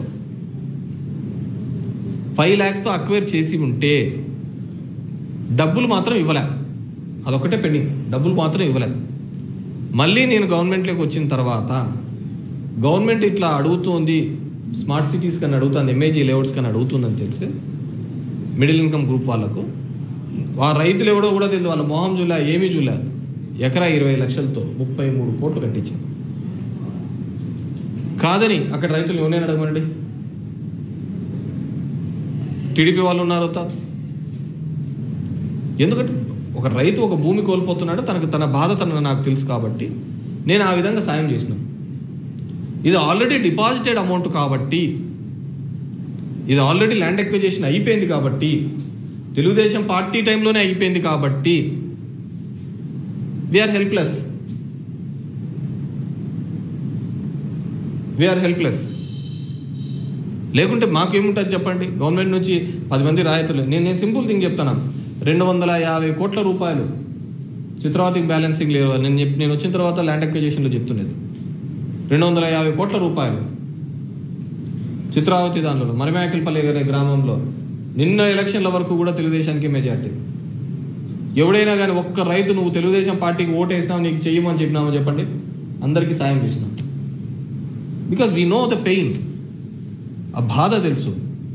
ఫైవ్ ల్యాక్స్తో అక్వైర్ చేసి ఉంటే డబ్బులు మాత్రం ఇవ్వలే అదొకటే పెండింగ్ డబ్బులు మాత్రం ఇవ్వలేదు మళ్ళీ నేను గవర్నమెంట్లోకి వచ్చిన తర్వాత గవర్నమెంట్ ఇట్లా అడుగుతోంది స్మార్ట్ సిటీస్ కన్నా అడుగుతుంది ఎంఏజీ లేఅవుట్స్ కన్నా అడుగుతుందని తెలిసి మిడిల్ ఇన్కమ్ గ్రూప్ వాళ్ళకు ఆ రైతులు ఎవడో కూడా తెలియదు వాళ్ళ మొహం చూలే ఏమీ చూలే ఎకరా ఇరవై లక్షలతో ముప్పై మూడు కోట్లు కట్టించింది కాదని అక్కడ రైతులు ఎవరైనా అడగమండి టీడీపీ వాళ్ళు ఉన్నారు తా ఎందుకంటే ఒక రైతు ఒక భూమి కోల్పోతున్నాడు తనకు తన బాధ తన నాకు తెలుసు కాబట్టి నేను ఆ విధంగా సాయం చేసినాను ఇది ఆల్రెడీ డిపాజిటెడ్ అమౌంట్ కాబట్టి ఇది ఆల్రెడీ ల్యాండ్ ఎక్విజేషన్ అయిపోయింది కాబట్టి తెలుగుదేశం పార్టీ టైంలోనే అయిపోయింది కాబట్టి వీఆర్ హెల్ప్లెస్ వీఆర్ హెల్ప్లెస్ లేకుంటే మాకేముంటుంది చెప్పండి గవర్నమెంట్ నుంచి పది మంది రాయితులు నేను నేను సింపుల్ థింగ్ చెప్తాను రెండు వందల యాభై కోట్ల రూపాయలు చిత్రావతికి బ్యాలెన్సింగ్ లేవు నేను చెప్పి నేను వచ్చిన తర్వాత ల్యాండ్ అక్విజిషన్లో చెప్తున్నది రెండు వందల యాభై కోట్ల రూపాయలు చిత్రావతి దానిలో మరిమేకల్పల్లి అనే గ్రామంలో నిన్న ఎలక్షన్ల వరకు కూడా తెలుగుదేశానికి మెజార్టీ ఎవడైనా కానీ ఒక్క రైతు నువ్వు తెలుగుదేశం పార్టీకి ఓటేసినావు నీకు చెయ్యమని చెప్పినామో చెప్పండి అందరికీ సాయం చేసినాం because we know the pain ఆ బాధ తెలుసు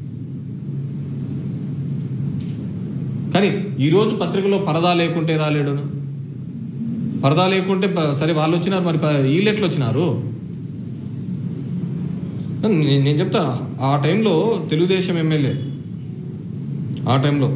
కానీ ఈరోజు పత్రికలో పరదా లేకుంటే రాలేడు పరదా లేకుంటే ప- సరే వాళ్ళు వచ్చినారు మరి ప- వీళ్ళు ఎట్లా వచ్చినారు నేను నేను చెప్తా ఆ టైంలో తెలుగుదేశం ఎమ్మెల్యే ఆ టైంలో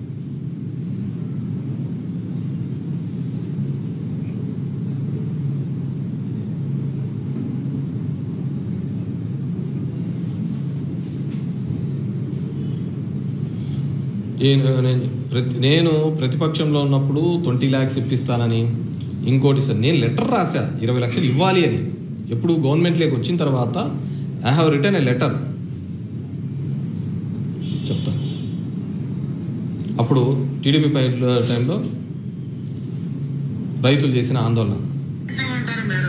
నేను నేను ప్రతి నేను ప్రతిపక్షంలో ఉన్నప్పుడు ట్వంటీ ల్యాక్స్ ఇప్పిస్తానని ఇంకోటి సార్ నేను లెటర్ రాశా ఇరవై లక్షలు ఇవ్వాలి అని ఎప్పుడు గవర్నమెంట్లోకి వచ్చిన తర్వాత I have return a letter చెప్తా అప్పుడు టీడీపీ టైంలో రైతులు చేసిన ఆందోళన ఏమంటారు మీరు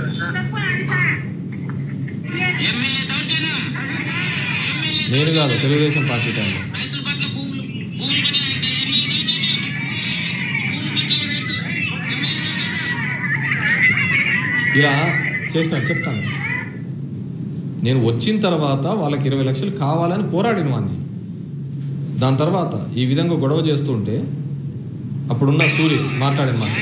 ఎమ్మెల్యే దౌర్జన్యం ఎమ్మెల్యే నేను కాదు తెలుగుదేశం పార్టీ టైంలో రైతుల పట్ల భూములు భూముల పట్ల అంటే ఎమ్మెల్యే దౌర్జన్యం భూముల పట్ల రైతులు ఎమ్మెల్యే ఇలా చేసినాడు చెప్తాను నేను వచ్చిన తర్వాత వాళ్ళకి ఇరవై లక్షలు కావాలని పోరాడిన వాడిని దాని తర్వాత ఈ విధంగా గొడవ చేస్తుంటే అప్పుడున్న సూర్య మాట్లాడిన మాట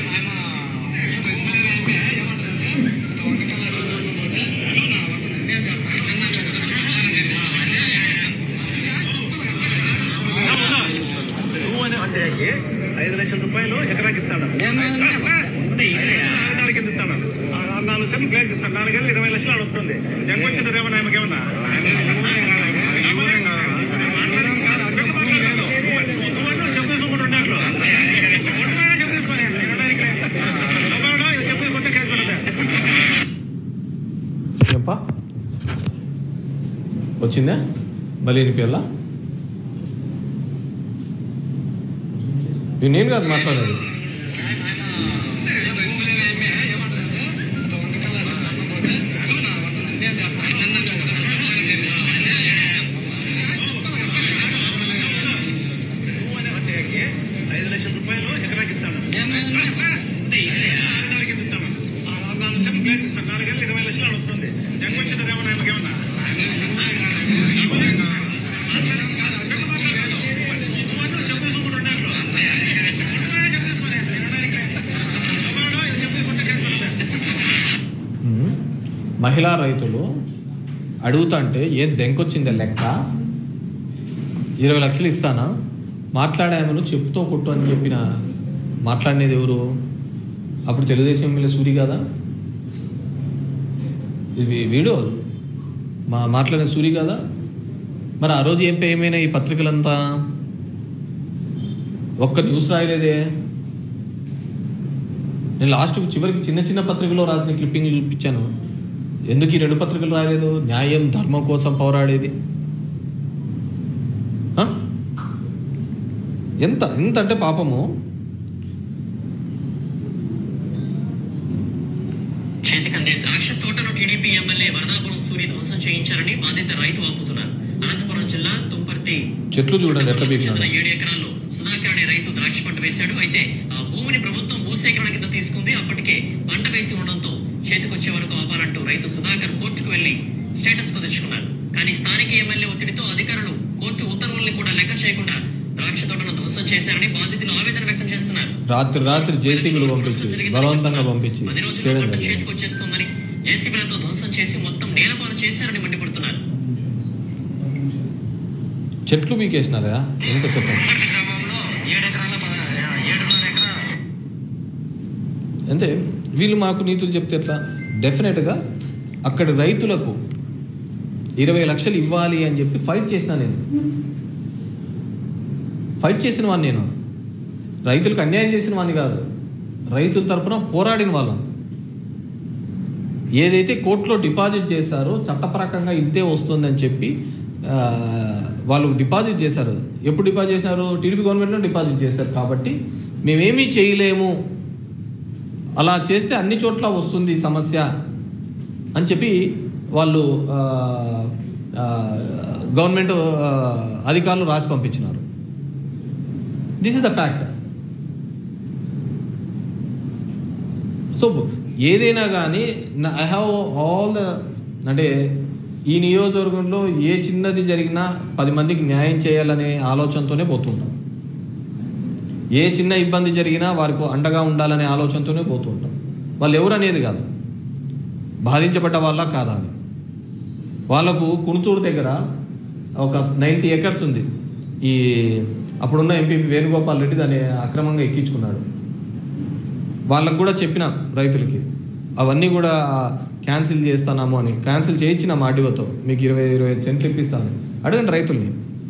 నువ్వు అని అంటే ఐదు లక్షల రూపాయలు ఎకరాకి ఇస్తాడు ఆరున్నరకి ఎంత ఇస్తాడు ఆ, నాలుగు సెంట్లు ప్లేస్ ఇస్తాడు నాలుగేళ్ళు ఇరవై లక్షలు ఆడ వస్తుంది జంగ వచ్చింది రేమన్నా ఆమెకి ఏమన్నా నువ్వు చెప్పు తీసుకుంటూ ఉండేట్లు చెప్పు తీసుకొని చెప్పు తీసుకుంటే కేసు పెట్టదు చెప్పా వచ్చిందా మళ్ళీ వినిపించాలా ఇది నేను కాదు మాట్లాడేది నువ్వు అని అంటే ఐదు లక్షల రూపాయలు ఎకరాకి ఇస్తాడు ఆరున్నరకి ఎంత ఇస్తాడు ఆ, నాలుగు సెంట్లు ప్లేస్ ఇస్తాడు నాలుగేళ్ళు ఇరవై లక్షలు ఆడ వస్తుంది జంగ వచ్చింది రేమన్నా ఆమెకి ఏమన్నా నువ్వు చెప్పు తీసుకుంటూ ఉండేట్లు చెప్పు తీసుకొని చెప్పు తీసుకుంటే కేసు పెట్టదు ఉమ్. మహిళా రైతులు అడుగుతాంటే ఏం దెంకొచ్చిందే లెక్క ఇరవై లక్షలు ఇస్తానా మాట్లాడామను చెప్పుతో కొట్టు అని చెప్పిన మాట్లాడినది ఎవరు అప్పుడు తెలుగుదేశం ఎమ్మెల్యే సూరి కదా ఇది వీడియో మా మాట్లాడిన సూరి కదా మరి ఆ రోజు ఏం ఏమైనా ఈ పత్రికలంతా ఒక్క న్యూస్ రాయలేదే నేను లాస్ట్ చివరికి చిన్న చిన్న పత్రికలో రాసిన క్లిప్పింగ్ చూపించాను ఎందుకు ఈ రెండు పత్రికలు రాయలేదు న్యాయం ధర్మం కోసం పోరాడేది ఆ? ఎంత ఎంత అంటే పాపము చేతికందే ద్రాక్ష తోటను టీడీపీ ఎమ్మెల్యే వరదాపురం సూరి ధ్వంసం చేయించారని బాధిత రైతు ఆపుతున్నారు అనంతపురం జిల్లా తుంపర్తి చెట్లు చూడండి ఎట్లా చెందిన పీకినాడు ఏడు ఎకరాల్లో సుధాకర్ అనే రైతు ద్రాక్ష పంట వేశాడు అయితే ఆ భూమిని ప్రభుత్వం భూసేకరణ కింద తీసుకుంది అప్పటికే పంట వేసి ఉండడంతో చేతికొచ్చే వరకు ఆపాలంటూ రైతు సుధాకర్ కోర్టుకు వెళ్లి స్టేటస్ కు తెచ్చుకున్నారు కానీ స్థానిక ఎమ్మెల్యే ఒత్తిడితో అధికారులు కోర్టు ఉత్తర్వుల్ని కూడా లెక్క చేయకుండా ద్రాక్ష తోటను ధ్వంసం చేశారని బాధితులు ఆవేదన వ్యక్తం చేస్తున్నారు రాత్రి రాత్రి జేసీబీలు పంపించి బలవంతంగా పంపించి పది రోజుల్లో చేయడం పంట జరిగింది చేతికొచ్చేస్తోందని జేసీబీలతో ధ్వంసం చేసి మొత్తం నేలపాలు చేశారని మండిపడుతున్నారు చెట్లు పీకేసినారా ఎంత చెప్పండి గ్రామంలో ఏడు ఎకరాల పద- ఏడున్నర ఎకరా అంతే వీళ్ళు మాకు నీతులు చెప్తే ఎట్లా డెఫినెట్గా అక్కడి రైతులకు ఇరవై లక్షలు ఇవ్వాలి అని చెప్పి ఫైట్ చేసిన నేను ఫైట్ చేసిన వాడిని నేను రైతులకు అన్యాయం చేసిన వాడిని కాదు రైతుల తరపున పోరాడిన వాళ్ళం ఏదైతే కోర్టులో డిపాజిట్ చేశారో చట్టపరకంగా ఇంతే వస్తుందని చెప్పి ఆ, వాళ్ళు డిపాజిట్ చేశారు ఎప్పుడు డిపాజిట్ చేసినారు టీడీపీ గవర్నమెంట్లో డిపాజిట్ చేశారు కాబట్టి మేమేమీ చేయలేము అలా చేస్తే అన్ని చోట్ల వస్తుంది ఈ సమస్య అని చెప్పి వాళ్ళు ఆ, ఆ, గవర్నమెంట్ ఆ, అధికారులు రాసి పంపించినారు this is the fact so ఏదైనా కానీ ఐ హ్యావ్ ఆల్ ద అంటే ఈ నియోజకవర్గంలో ఏ చిన్నది జరిగినా పది మందికి న్యాయం చేయాలనే ఆలోచనతోనే పోతుంటాం ఏ చిన్న ఇబ్బంది జరిగినా వారికి అండగా ఉండాలనే ఆలోచనతోనే పోతుంటాం వాళ్ళు ఎవరు అనేది కాదు బాధించబడ్డ వాళ్ళ కాదా అని వాళ్ళకు కుణుతూరు దగ్గర ఒక నైంటీ ఎకర్స్ ఉంది ఈ అప్పుడున్న ఎంపీ వేణుగోపాల్ రెడ్డి దాన్ని అక్రమంగా ఎక్కించుకున్నాడు వాళ్ళకు కూడా చెప్పిన రైతులకి అవన్నీ కూడా క్యాన్సిల్ చేస్తానాము అని క్యాన్సిల్ చేయించిన ఆడియోతో మీకు ఇరవై ఇరవై ఐదు సెంట్లు ఇప్పిస్తాను అడగండి రైతుల్ని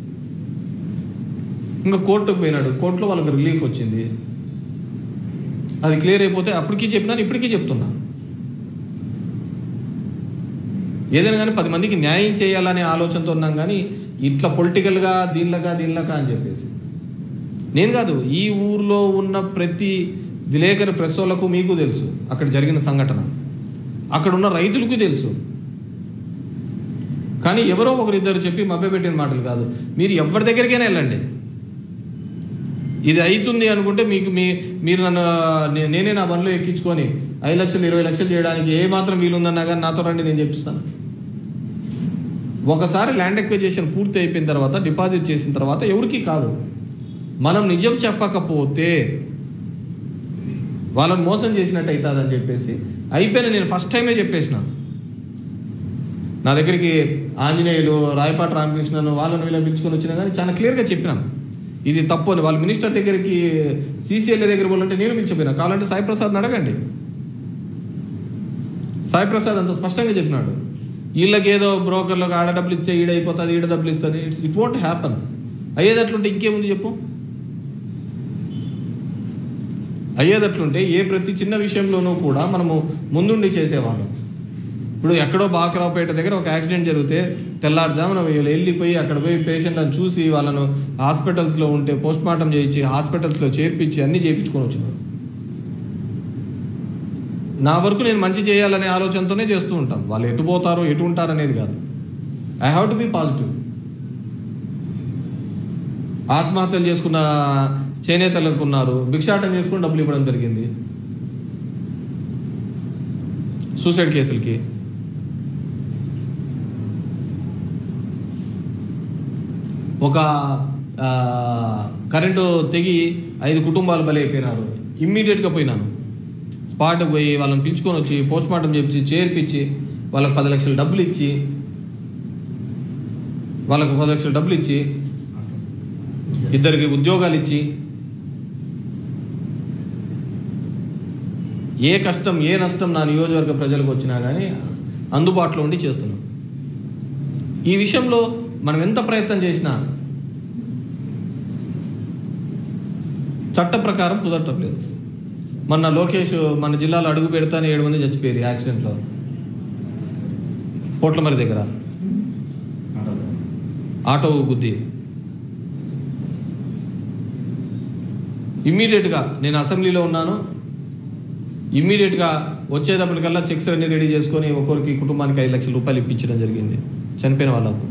ఇంకా కోర్టుకు పోయినాడు కోర్టులో వాళ్ళకి రిలీఫ్ వచ్చింది అది క్లియర్ అయిపోతే అప్పటికీ చెప్పినాను ఇప్పటికీ చెప్తున్నా ఏదైనా కానీ పది మందికి న్యాయం చేయాలనే ఆలోచనతో ఉన్నాం కానీ ఇట్లా పొలిటికల్గా దీనిలాగా దీనిలాగా అని చెప్పేసి నేను కాదు ఈ ఊర్లో ఉన్న ప్రతి విలేకరు ప్రెస్ వాళ్ళకు మీకు తెలుసు అక్కడ జరిగిన సంఘటన అక్కడ ఉన్న రైతులకు తెలుసు కానీ ఎవరో ఒకరిద్దరు చెప్పి మభ్యపెట్టిన మాటలు కాదు మీరు ఎవరి దగ్గరికైనా వెళ్ళండి ఇది అవుతుంది అనుకుంటే మీకు మీ మీరు నన్ను నే- నేనే నా బండ్లో ఎక్కించుకొని ఐదు లక్షలు ఇరవై లక్షలు చేయడానికి ఏ మాత్రం వీలుందన్నా కానీ నాతో రండి నేను చెప్పిస్తాను ఒకసారి ల్యాండ్ ఎక్విజేషన్ పూర్తి అయిపోయిన తర్వాత డిపాజిట్ చేసిన తర్వాత ఎవరికి కాదు మనం నిజం చెప్పకపోతే వాళ్ళని మోసం చేసినట్టు అవుతుందని చెప్పేసి అయిపోయిన నేను ఫస్ట్ టైమే చెప్పేసిన నా దగ్గరికి ఆంజనేయులు రాయపాటి రామకృష్ణను వాళ్ళని వీళ్ళని పిలుచుకొని వచ్చినా కానీ చాలా క్లియర్గా చెప్పినాం ఇది తప్పు అని వాళ్ళ మినిస్టర్ దగ్గరికి సీసీఎల్ఏ దగ్గర పోలంటే నేను పిలిచిపోయినా కావాలంటే సాయి ప్రసాద్ని అడగండి సాయి ప్రసాద్ అంత స్పష్టంగా చెప్పినాడు వీళ్ళకి ఏదో బ్రోకర్లకు ఆడ డబ్బులు ఇచ్చే ఈడ అయిపోతుంది ఈడ డబ్బులు ఇస్తుంది ఇట్స్ ఇట్ వోంట్ హ్యాపన్ అయ్యేదట్లుంటే ఇంకేముంది చెప్పు అయ్యేదట్లుంటే ఏ ప్రతి చిన్న విషయంలోనూ కూడా మనము ముందుండి చేసేవాళ్ళం ఇప్పుడు ఎక్కడో బాకరావుపేట దగ్గర ఒక యాక్సిడెంట్ జరిగితే తెల్లారుజామున వీళ్ళు వెళ్ళిపోయి అక్కడ పోయి పేషెంట్లను చూసి వాళ్ళను హాస్పిటల్స్లో ఉంటే పోస్ట్ మార్టం చేయించి హాస్పిటల్స్లో చేర్పించి అన్నీ చేయించుకొని వచ్చినారు నా వరకు నేను మంచి చేయాలనే ఆలోచనతోనే చేస్తూ ఉంటాం వాళ్ళు ఎటు పోతారో ఎటు ఉంటారు అనేది కాదు I have to be positive ఆత్మహత్యలు చేసుకున్న చేనేతలకు ఉన్నారు భిక్షాటం చేసుకుని డబ్బులు ఇవ్వడం జరిగింది సూసైడ్ కేసులకి ఒక ఆ, కరెంటు తెగి ఐదు కుటుంబాలు బలైపోయినారు ఇమ్మీడియట్గా పోయినాను స్పాట్కి పోయి వాళ్ళని పిలుచుకొని వచ్చి పోస్ట్ మార్టం చేపించి చేర్పించి వాళ్ళకి పది లక్షల డబ్బులు ఇచ్చి వాళ్ళకు పది లక్షల డబ్బులు ఇచ్చి ఇద్దరికి ఉద్యోగాలు ఇచ్చి ఏ కష్టం ఏ నష్టం నా నియోజకవర్గ ప్రజలకు వచ్చినా కానీ అందుబాటులో ఉండి చేస్తున్నాం ఈ విషయంలో మనం ఎంత ప్రయత్నం చేసినా చట్ట ప్రకారం కుదరటం లేదు మొన్న లోకేష్ మన జిల్లాలో అడుగు పెడతానే ఏడు మంది చచ్చిపోయారు ఈ యాక్సిడెంట్లో పోట్లమరి దగ్గర ఆటో గుద్ది ఇమ్మీడియట్గా నేను అసెంబ్లీలో ఉన్నాను ఇమ్మీడియట్గా వచ్చేటప్పటికల్లా చెక్స్ అన్ని రెడీ చేసుకొని ఒక్కొరికి కుటుంబానికి ఐదు లక్షల రూపాయలు ఇప్పించడం జరిగింది చనిపోయిన వాళ్ళకు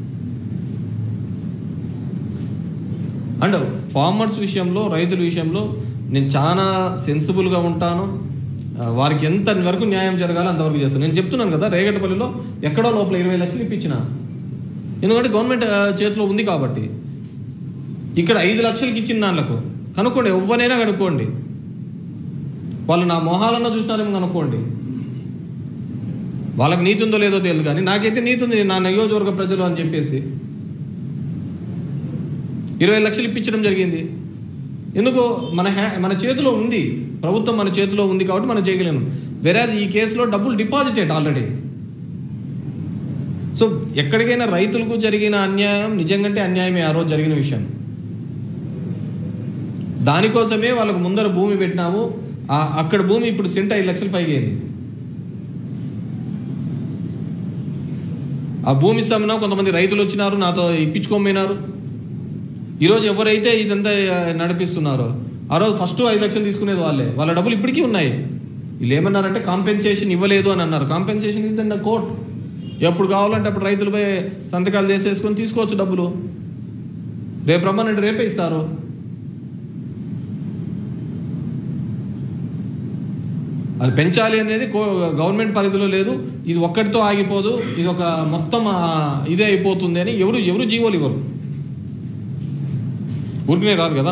అండ్ ఫార్మర్స్ విషయంలో రైతుల విషయంలో నేను చాలా సెన్సిబుల్గా ఉంటాను ఆ, వారికి ఎంత వరకు న్యాయం జరగాలో అంతవరకు చేస్తాను నేను చెప్తున్నాను కదా రేగటపల్లిలో ఎక్కడో లోపల ఇరవై లక్షలు ఇప్పించిన ఎందుకంటే గవర్నమెంట్ ఆ, చేతిలో ఉంది కాబట్టి ఇక్కడ ఐదు లక్షలకి ఇచ్చిన దాంట్లకు కనుక్కోండి ఎవరినైనా కనుక్కోండి వాళ్ళు నా మొహాలన్నా చూసినారేమో కనుక్కోండి వాళ్ళకి నీతి ఉందో లేదో తెలియదు కానీ నాకైతే నీతి ఉంది నా నియోజకవర్గ ప్రజలు అని చెప్పేసి ఇరవై లక్షలు ఇప్పించడం జరిగింది ఎందుకు మన హ్యా మన చేతిలో ఉంది ప్రభుత్వం మన చేతిలో ఉంది కాబట్టి మనం చేయగలేము వెరాజ్ ఈ కేసులో డబ్బులు డిపాజిటెడ్ ఆల్రెడీ సో ఎక్కడికైనా రైతులకు జరిగిన అన్యాయం నిజంగానే అన్యాయమే ఆ రోజు జరిగిన విషయం దానికోసమే వాళ్ళకు ముందర భూమి పెట్టినాము ఆ- అక్కడ భూమి ఇప్పుడు సెంట్ ఐదు లక్షలు పైగా అయింది ఆ భూమి ఇస్తామన్నా కొంతమంది రైతులు వచ్చినారు నాతో ఇప్పించుకోమైనారు ఈరోజు ఎవరైతే ఇదంతా ఆ, నడిపిస్తున్నారో ఆ రోజు ఫస్ట్ ఐదు లక్షలు తీసుకునేది వాళ్ళే వాళ్ళ డబ్బులు ఇప్పటికీ ఉన్నాయి వీళ్ళు ఏమన్నారంటే కాంపెన్సేషన్ ఇవ్వలేదు అని అన్నారు కాంపెన్సేషన్ ఇస్ దన్ కోర్ట్ ఎప్పుడు కావాలంటే అప్పుడు రైతులపై సంతకాలు చేసేసుకొని తీసుకోవచ్చు డబ్బులు రేపు రమ్మనంటే రేపే ఇస్తారు అది పెంచాలి అనేది కో- గవర్నమెంట్ పరిధిలో లేదు ఇది ఒక్కటితో ఆగిపోదు ఇది ఒక మొత్తం ఆ, ఇదే అయిపోతుంది అని ఎవరు ఎవరు జీవోలు ఇవ్వరు ఊరికనే రాదు కదా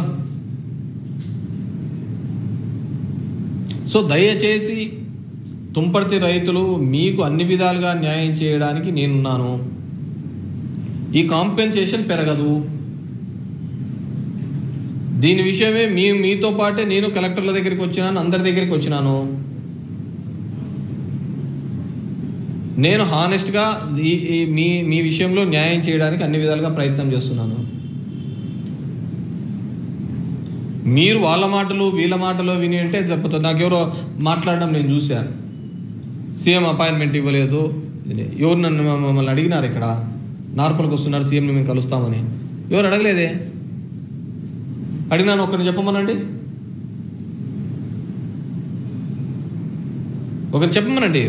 సో దయచేసి తుంపర్తి రైతులు మీకు అన్ని విధాలుగా న్యాయం చేయడానికి నేనున్నాను ఈ కాంపెన్సేషన్ పెరగదు దీని విషయమే మీ మీతో పాటే నేను కలెక్టర్ల దగ్గరికి వచ్చినాను అందరి దగ్గరికి వచ్చినాను నేను హానెస్ట్గా ఈ ఈ మీ మీ విషయంలో న్యాయం చేయడానికి అన్ని విధాలుగా ప్రయత్నం చేస్తున్నాను మీరు వాళ్ళ మాటలు వీళ్ళ మాటలు విని అంటే చెప్తారు నాకెవరో మాట్లాడడం నేను చూశాను సీఎం అపాయింట్మెంట్ ఇవ్వలేదు ఇది ఎవరు నన్ను మమ్మ- మమ్మల్ని అడిగినారు ఇక్కడ నార్పల్కి వస్తున్నారు సీఎంని మేము కలుస్తామని ఎవరు అడగలేదే అడిగినాను ఒకరిని చెప్పమనండి ఒకరు చెప్పమనండి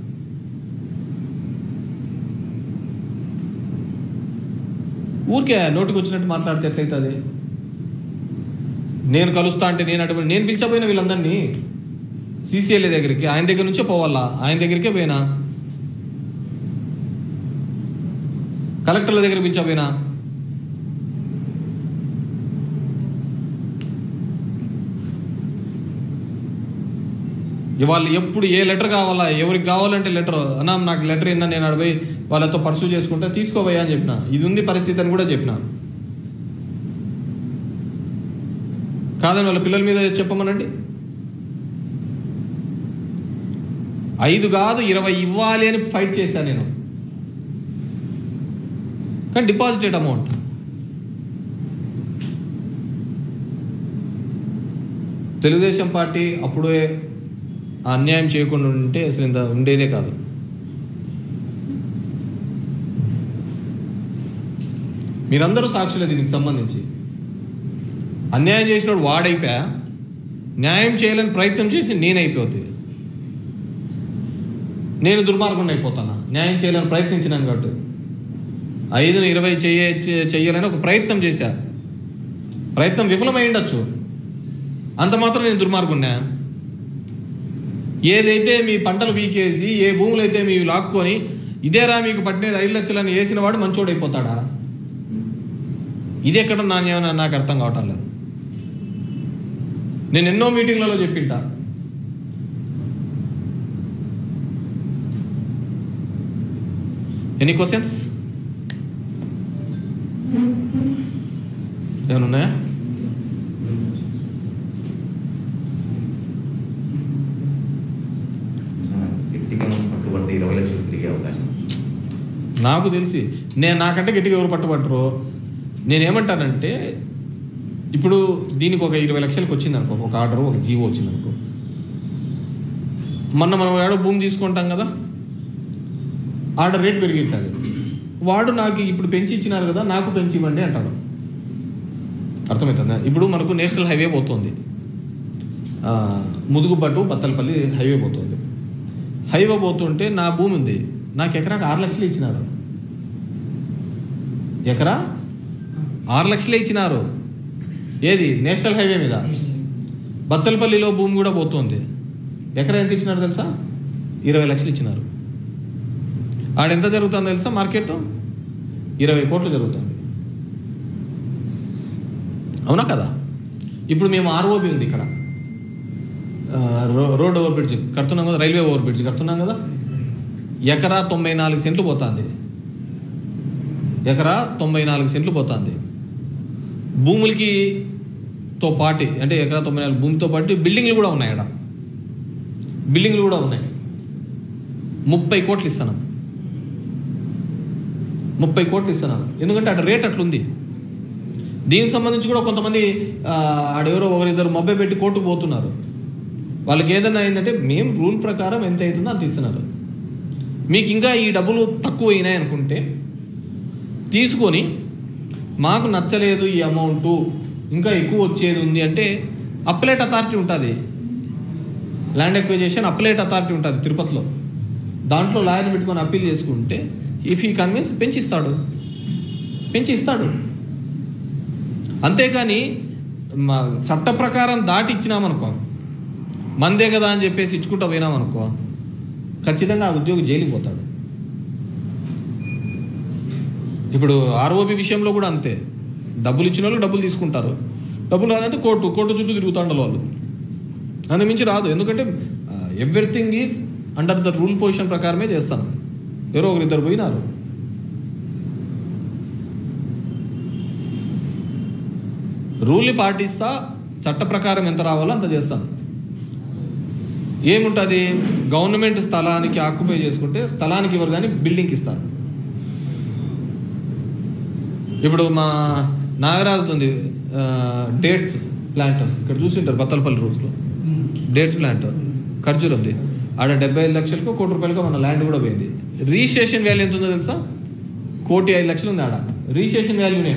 ఊరికే నోటికి వచ్చినట్టు మాట్లాడితే ఎట్లయితుంది నేను కలుస్తా అంటే నేను అటువంటి నేను పిలిచపోయిన వీళ్ళందరినీ సీసీఎల్ఏ దగ్గరికి ఆయన దగ్గర నుంచే పోవాలా ఆయన దగ్గరికే పోయినా కలెక్టర్ల దగ్గర పిలిచపోయినా వాళ్ళు ఎప్పుడు ఏ లెటర్ కావాలా ఎవరికి కావాలంటే లెటర్ అన్నా నాకు లెటర్ ఇన్నా నేను అడిపోయి వాళ్ళతో పర్సూ చేసుకుంటా తీసుకోబోయా అని చెప్పిన ఇది ఉంది పరిస్థితి అని కూడా చెప్పిన కాదని వాళ్ళ పిల్లల మీద చెప్పమనండి ఐదు కాదు ఇరవై ఇవ్వాలి అని ఫైట్ చేశాను నేను కానీ డిపాజిటెడ్ అమౌంట్ తెలుగుదేశం పార్టీ అప్పుడే ఆ అన్యాయం చేయకుండా ఉంటే అసలు ఇంత ఉండేదే కాదు మీరందరూ సాక్షులే దీనికి సంబంధించి అన్యాయం చేసినోడు వాడైపోయా న్యాయం చేయాలని ప్రయత్నం చేసి నేనైపోతుంది నేను దుర్మార్గం అయిపోతానా న్యాయం చేయాలని ప్రయత్నించినాను కాబట్టి ఐదుని ఇరవై చెయ్య చెయ్యాలని ఒక ప్రయత్నం చేశా ప్రయత్నం విఫలమై ఉండొచ్చు అంత మాత్రం నేను దుర్మార్గున్నా ఏదైతే మీ పంటలు వీకేసి ఏ భూములు అయితే మీరు లాక్కొని ఇదేరా మీకు పట్టినది ఐదు లక్షలని వేసిన వాడు మంచోడు అయిపోతాడా ఇది ఎక్కడ నాణ్యం నాకు అర్థం కావటం లేదు నేను ఎన్నో మీటింగ్లలో చెప్పింటా ఎనీ క్వశ్చన్స్ ఏమైనా ఉన్నాయా వ్యక్తిగతం పట్టుబడితే ఇరవై లక్షలు తిరిగే అవకాశం నాకు తెలిసి నేను నాకంటే గట్టిగా ఎవరు పట్టుబట్టరు నేనేమంటానంటే ఇప్పుడు దీనికి ఒక ఇరవై లక్షలకు వచ్చింది అనుకో ఒక ఆర్డర్ ఒక జీవో వచ్చింది అనుకో మొన్న మనం ఏడో భూమి తీసుకుంటాం కదా ఆర్డర్ రేట్ పెరిగింటుంది వాడు నాకు ఇప్పుడు పెంచి ఇచ్చినారు కదా నాకు పెంచి ఇవ్వండి అంటాడు అర్థమవుతుందా ఇప్పుడు మనకు నేషనల్ హైవే పోతుంది ఆ, ముదుగుపట్టు బత్తలపల్లి హైవే పోతుంది హైవే పోతుంటే నా భూమి ఉంది నాకు ఎకరాకు ఆరు లక్షలు ఇచ్చినారు ఎకరా ఆరు లక్షలే ఇచ్చినారు ఏది నేషనల్ హైవే మీద బత్తలపల్లిలో భూమి కూడా పోతుంది ఎకరా ఎంత ఇచ్చినారు తెలుసా ఇరవై లక్షలు ఇచ్చినారు ఆడ ఎంత జరుగుతుందో తెలుసా మార్కెట్ ఇరవై కోట్లు జరుగుతుంది అవునా కదా ఇప్పుడు మేము ఆర్ఓబి ఉంది ఇక్కడ ఆ, రో- రోడ్ ఓవర్ బ్రిడ్జ్ కడుతున్నాం కదా రైల్వే ఓవర్ బ్రిడ్జ్ కడుతున్నాం కదా ఎకరా తొంభై నాలుగు సెంట్లు పోతుంది ఎకరా తొంభై నాలుగు సెంట్లు పోతుంది భూములకి తో పాటి అంటే ఎకరా తొంభై నాలుగు భూమితో పాటు బిల్డింగ్లు కూడా ఉన్నాయి అక్కడ బిల్డింగ్లు కూడా ఉన్నాయి ముప్పై కోట్లు ఇస్తున్నాం ముప్పై కోట్లు ఇస్తున్నాను ఎందుకంటే అక్కడ రేట్ అట్లుంది దీనికి సంబంధించి కూడా కొంతమంది ఆ, ఆడెవరో ఒకరిద్దరు మబ్బై పెట్టి కోర్టుకు పోతున్నారు వాళ్ళకి ఏదైనా అయిందంటే మేము రూల్ ప్రకారం ఎంత అవుతుందో అంత ఇస్తున్నారు మీకు ఇంకా ఈ డబ్బులు తక్కువ అయినాయి అనుకుంటే తీసుకొని మాకు నచ్చలేదు ఈ అమౌంట్ ఇంకా ఎక్కువ వచ్చేది ఉంది అంటే అప్లెట్ అథారిటీ ఉంటుంది ల్యాండ్ ఎక్విజేషన్ అప్లేట్ అథారిటీ ఉంటుంది తిరుపతిలో దాంట్లో లాయర్ పెట్టుకొని అప్పీల్ చేసుకుంటే ఇఫ్ ఈ కన్విన్స్ పెంచి ఇస్తాడు పెంచి ఇస్తాడు అంతేకాని మా చట్ట ప్రకారం దాటి ఇచ్చినామనుకో మందే కదా అని చెప్పేసి ఇచ్చుకుంటూ పోయినామనుకో ఖచ్చితంగా ఆ ఉద్యోగి జైలుకి పోతాడు ఇప్పుడు ఆర్ఓబి విషయంలో కూడా అంతే డబ్బులు ఇచ్చిన వాళ్ళు డబ్బులు తీసుకుంటారు డబ్బులు రాదంటే కోర్టు కోర్టు చుట్టూ తిరుగుతాండాలి వాళ్ళు అందు మించి రాదు ఎందుకంటే everything is under the rule position ప్రకారమే చేస్తాను ఎవరో ఒకరిద్దరు పోయినారు రూల్ని పాటిస్తా చట్ట ప్రకారం ఎంత రావాలో అంత చేస్తాను ఏముంటుంది గవర్నమెంట్ స్థలానికి ఆక్యుపై చేసుకుంటే స్థలానికి ఇవ్వరు కానీ బిల్డింగ్కి ఇస్తారు ఇప్పుడు మా నాగరాజు ఉంది డేట్స్ ప్లాంట్ ఇక్కడ చూసింటారు బత్తలపల్లి రూట్స్లో డేట్స్ ప్లాంట్ ఖర్జూర్ ఉంది ఆడ డెబ్బై ఐదు లక్షలకు కోటి రూపాయలకు మన ల్యాండ్ కూడా పోయింది రిజిస్ట్రేషన్ వాల్యూ ఎంత ఉందో తెలుసా కోటి ఐదు లక్షలు ఉంది ఆడ రిజిస్ట్రేషన్ వాల్యూనే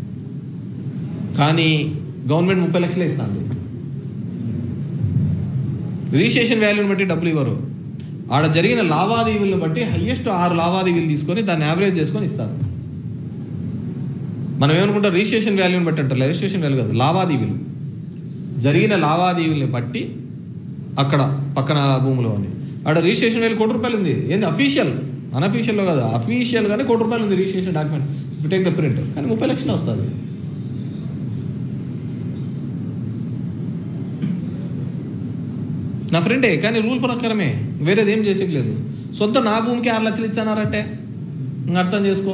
కానీ గవర్నమెంట్ ముప్పై లక్షలే ఇస్తుంది రిజిస్ట్రేషన్ వాల్యూని బట్టి డబ్బులు ఇవ్వరు ఆడ జరిగిన లావాదేవీలను బట్టి హయ్యెస్ట్ ఆరు లావాదేవీలు తీసుకొని దాన్ని యావరేజ్ చేసుకొని ఇస్తారు మనం ఏమనుకుంటాం రిజిస్ట్రేషన్ వాల్యూని బట్టి అంటారు రిజిస్ట్రేషన్ వాల్యూ కాదు లావాదేవీలు జరిగిన లావాదేవీల్ని బట్టి అక్కడ పక్కన భూములు అని ఆడ రిజిస్ట్రేషన్ వాల్యూ కోటి రూపాయలు ఉంది ఏంది అఫీషియల్ అన్అఫీషియల్లో కాదు అఫీషియల్గానే కోటి రూపాయలు ఉంది registration document if take the print కానీ ముప్పై లక్షలు వస్తుంది నా ఫ్రెండే కానీ రూల్ ప్రకారమే వేరేది ఏం చేసేది లేదు సొంత నా భూమికి ఆరు లక్షలు ఇచ్చానారంటే ఇంక అర్థం చేసుకో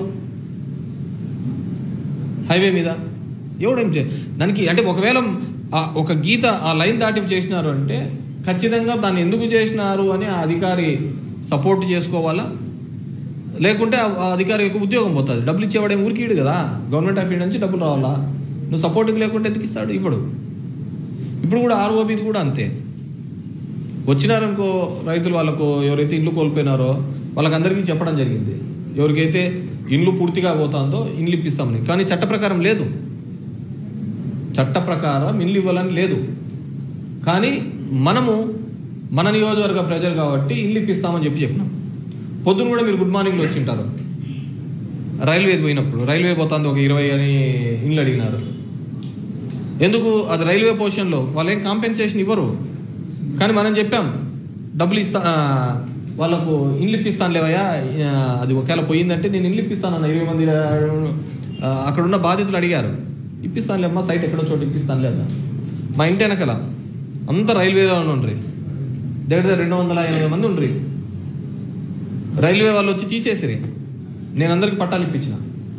హైవే మీద ఎవడేం చే దానికి అంటే ఒకవేళ ఆ ఒక గీత ఆ లైన్ దాటి చేసినారు అంటే ఖచ్చితంగా దాన్ని ఎందుకు చేసినారు అని ఆ అధికారి సపోర్ట్ చేసుకోవాలా లేకుంటే ఆ ఆ అధికారికి ఉద్యోగం పోతుంది డబ్బులు ఇచ్చేవాడేం ఊరికి ఇడు కదా గవర్నమెంట్ ఆఫ్ ఇండియా నుంచి డబ్బులు రావాలా నువ్వు సపోర్టింగ్ లేకుంటే ఎందుకు ఇస్తాడు ఇప్పుడు ఇప్పుడు కూడా ఆర్ఓబిది కూడా అంతే వచ్చినారనుకో రైతులు వాళ్ళకు ఎవరైతే ఇల్లు కోల్పోయినారో వాళ్ళకందరికీ చెప్పడం జరిగింది ఎవరికైతే ఇండ్లు పూర్తిగా పోతుందో ఇండ్లు ఇప్పిస్తామని కానీ చట్ట ప్రకారం లేదు చట్ట ప్రకారం ఇండ్లు ఇవ్వాలని లేదు కానీ మనము మన నియోజకవర్గ ప్రజలు కాబట్టి ఇల్లు ఇప్పిస్తామని చెప్పి చెప్పినాం పొద్దున కూడా మీరు గుడ్ మార్నింగ్లో వచ్చింటారు రైల్వే పోయినప్పుడు రైల్వే పోతుంది ఒక ఇరవై అని ఇండ్లు అడిగినారు ఎందుకు అది రైల్వే పోర్షన్లో వాళ్ళు ఏం కాంపెన్సేషన్ ఇవ్వరు కానీ మనం చెప్పాం డబ్బులు ఇస్తా ఆ, వాళ్ళకు ఇండ్లు ఇప్పిస్తాను లేవయ్యా ఆ, అది ఒకవేళ పోయిందంటే నేను ఇండ్లు ఇప్పిస్తాను అన్న ఇరవై మంది ఆ, అక్కడ ఉన్న బాధితులు అడిగారు ఇప్పిస్తాను లేమ్మా సైట్ ఎక్కడో చోటు ఇప్పిస్తాను లేదా మా ఇంటి వెనకాల అంతా రైల్వేలో ఉండ్రి దగ్గర దగ్గర రెండు వందల ఎనభై మంది ఉండ్రి రైల్వే వాళ్ళు వచ్చి తీసేసిరి నేను అందరికి పట్టాలు ఇప్పించిన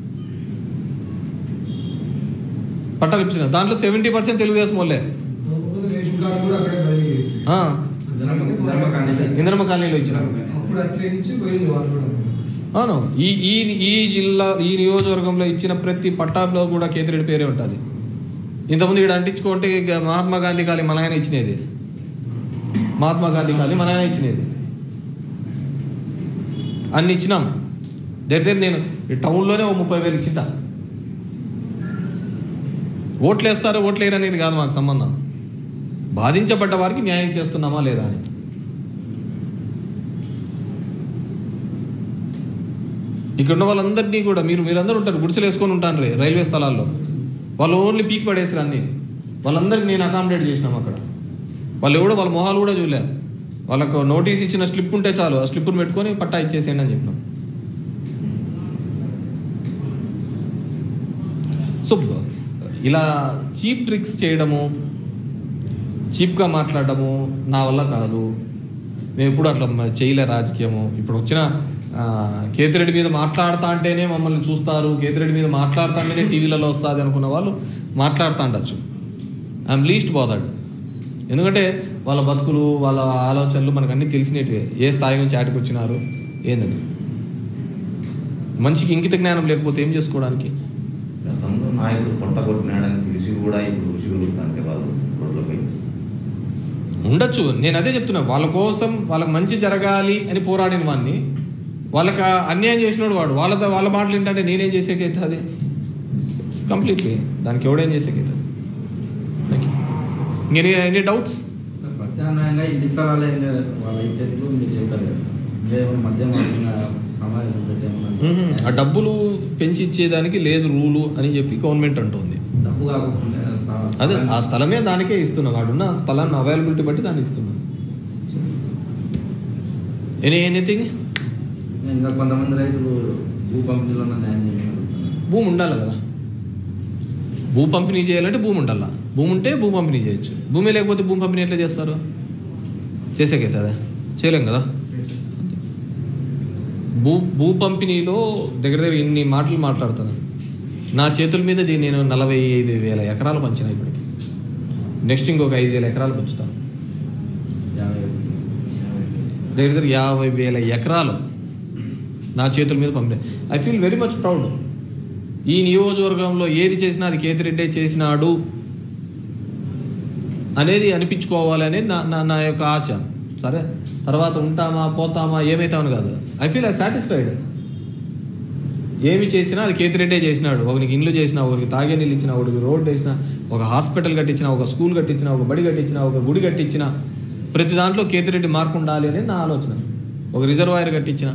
పట్టాలు ఇప్పించిన దాంట్లో సెవెంటీ పర్సెంట్ తెలుగుదేశం వాళ్ళే రేషన్ కార్డు కూడా అక్కడే బదిలీ చేసి ఆ, ధర్మకాండలో ఇంద్రమ్మ కాలనీలో ఇచ్చిన అప్పుడు అట్లే నుంచి పోయింది వాళ్ళు కూడా అవును ఈ ఈ ఈ జిల్లా ఈ నియోజకవర్గంలో ఇచ్చిన ప్రతి పట్టాలో కూడా కేతిరెడ్డి పేరే ఉంటుంది ఇంతకుముందు ఇక్కడ అంటించుకుంటే ఇక మహాత్మా గాంధీ కాలి మన ఆయన ఇచ్చినది మహాత్మా గాంధీ కాలి మన ఆయన ఇచ్చినది అన్ని ఇచ్చినాం దగ్గర దగ్గర నేను ఈ టౌన్లోనే ఓ ముప్పై వేలు ఇచ్చింట ఓట్లు వేస్తారు ఓట్లు వేయరు అనేది కాదు మాకు సంబంధం బాధించబడ్డ వారికి న్యాయం చేస్తున్నామా లేదా అని ఇక్కడ ఉన్న వాళ్ళందరినీ కూడా మీరు మీరందరూ ఉంటారు గుడిసెలు వేసుకొని ఉంటాను రే రైల్వే స్థలాల్లో వాళ్ళు ఓన్లీ పీక్ పడేసారు అన్ని వాళ్ళందరికీ నేను అకామిడేట్ చేసినాం అక్కడ వాళ్ళు ఎవడో వాళ్ళ మొహాలు కూడా చూలే వాళ్ళకు నోటీస్ ఇచ్చిన స్లిప్ ఉంటే చాలు ఆ స్లిప్ను పెట్టుకొని పట్టా ఇచ్చేసేయండి అని చెప్పినాం సో ఇలా చీప్ ట్రిక్స్ చేయడము చీప్గా మాట్లాడడము నా వల్ల కాదు మేము ఎప్పుడు అట్లా మ- చేయలే రాజకీయము ఇప్పుడు వచ్చిన ఆ, కేతిరెడ్డి మీద మాట్లాడుతా అంటేనే మమ్మల్ని చూస్తారు కేతిరెడ్డి మీద మాట్లాడుతా అంటేనే టీవీలలో వస్తుంది అనుకున్న వాళ్ళు మాట్లాడుతూ ఉండొచ్చు ఐఎమ్ లీస్ట్ బాదర్డ్ ఎందుకంటే వాళ్ళ బతుకులు వాళ్ళ ఆలోచనలు మనకు అన్నీ తెలిసినట్టువే ఏ స్థాయి నుంచి ఆటికి వచ్చినారు ఏందని మనిషికి ఇంకిత జ్ఞానం లేకపోతే ఏం చేసుకోవడానికి గతంలో నాయకుడు పొట్ట కొట్టినాడని తెలిసి కూడా ఇప్పుడు ఉసిగలుగుతాంటే వాళ్ళు రోడ్లపై ఉండొచ్చు నేను అదే చెప్తున్నా వాళ్ళ కోసం వాళ్ళకి మంచి జరగాలి అని పోరాడిన వాడిని వాళ్ళకి ఆ అన్యాయం చేసినోడు వాడు వాళ్ళ వాళ్ళ మాటలు ఏంటంటే నేనేం చేసేకైతుంది కంప్లీట్లీ దానికి ఎవడేం చేసేకైతుంది thank you any any doubts ప్రత్యామ్నాయంగా ఇంటి స్థలాలు ఏం లేదు వాళ్ళ ఐదు చెట్లు మీరు చెప్పారు కదా ఇంకా ఏమైనా మధ్య మార్చిన సమావేశం మ్మ్. ఆ పెట్టేమన్నా డబ్బులు పెంచి ఇచ్చేదానికి లేదు రూలు అని చెప్పి గవర్నమెంట్ అంటుంది డబ్బు కాకుండా స్థలం- అదే ఆ స్థలమే దానికే ఇస్తున్నా వాడున్న ఆ స్థలాన్ని అవైలబిలిటీ బట్టి దాన్ని ఇస్తున్నా ఎనీ ఎనీథింగ్ ఇంకా కొంతమంది రైతులు భూ పంపిణీలో న్యాయం చేయమని అడుగుతున్నారు. భూమి ఉండాలి కదా భూ పంపిణీ చేయాలంటే భూమి ఉండాలా భూమి ఉంటే భూ పంపిణీ చేయొచ్చు భూమి లేకపోతే భూమి పంపిణీ ఎట్లా చేస్తారు చేసేకైతుందా చేయలేం కదా భూ భూ పంపిణీలో దగ్గర దగ్గర ఇన్ని మాటలు మాట్లాడుతాను నా చేతుల మీద దీన్ని నేను నలభై ఐదు వేల ఎకరాలు పంచిన ఇప్పటికి నెక్స్ట్ ఇంకొక ఐదు వేల ఎకరాలు పంచుతాను యాభై యాభై దగ్గర దగ్గర యాభై వేల ఎకరాలు నా చేతుల మీద పంపిణీ I feel very much proud ఈ నియోజకవర్గంలో ఏది చేసినా అది కేతిరెడ్డే చేసినాడు అనేది అనిపించుకోవాలి అనేది నా నా నా యొక్క ఆశ సరే తర్వాత ఉంటామా పోతామా ఏమైతామని కాదు ఐ ఫీల్ ఐ సాటిస్ఫైడ్ ఏమి చేసినా అది కేతిరెడ్డే చేసినాడు ఒకరికి ఇండ్లు చేసిన ఒకరికి తాగే నీళ్ళు ఇచ్చిన ఒకరికి రోడ్డు వేసిన ఒక హాస్పిటల్ కట్టించిన ఒక స్కూల్ కట్టించిన ఒక బడి కట్టించిన ఒక గుడి కట్టించిన ప్రతి దాంట్లో కేతిరెడ్డి మార్పు ఉండాలి అనేది నా ఆలోచన ఒక రిజర్వాయర్ కట్టించిన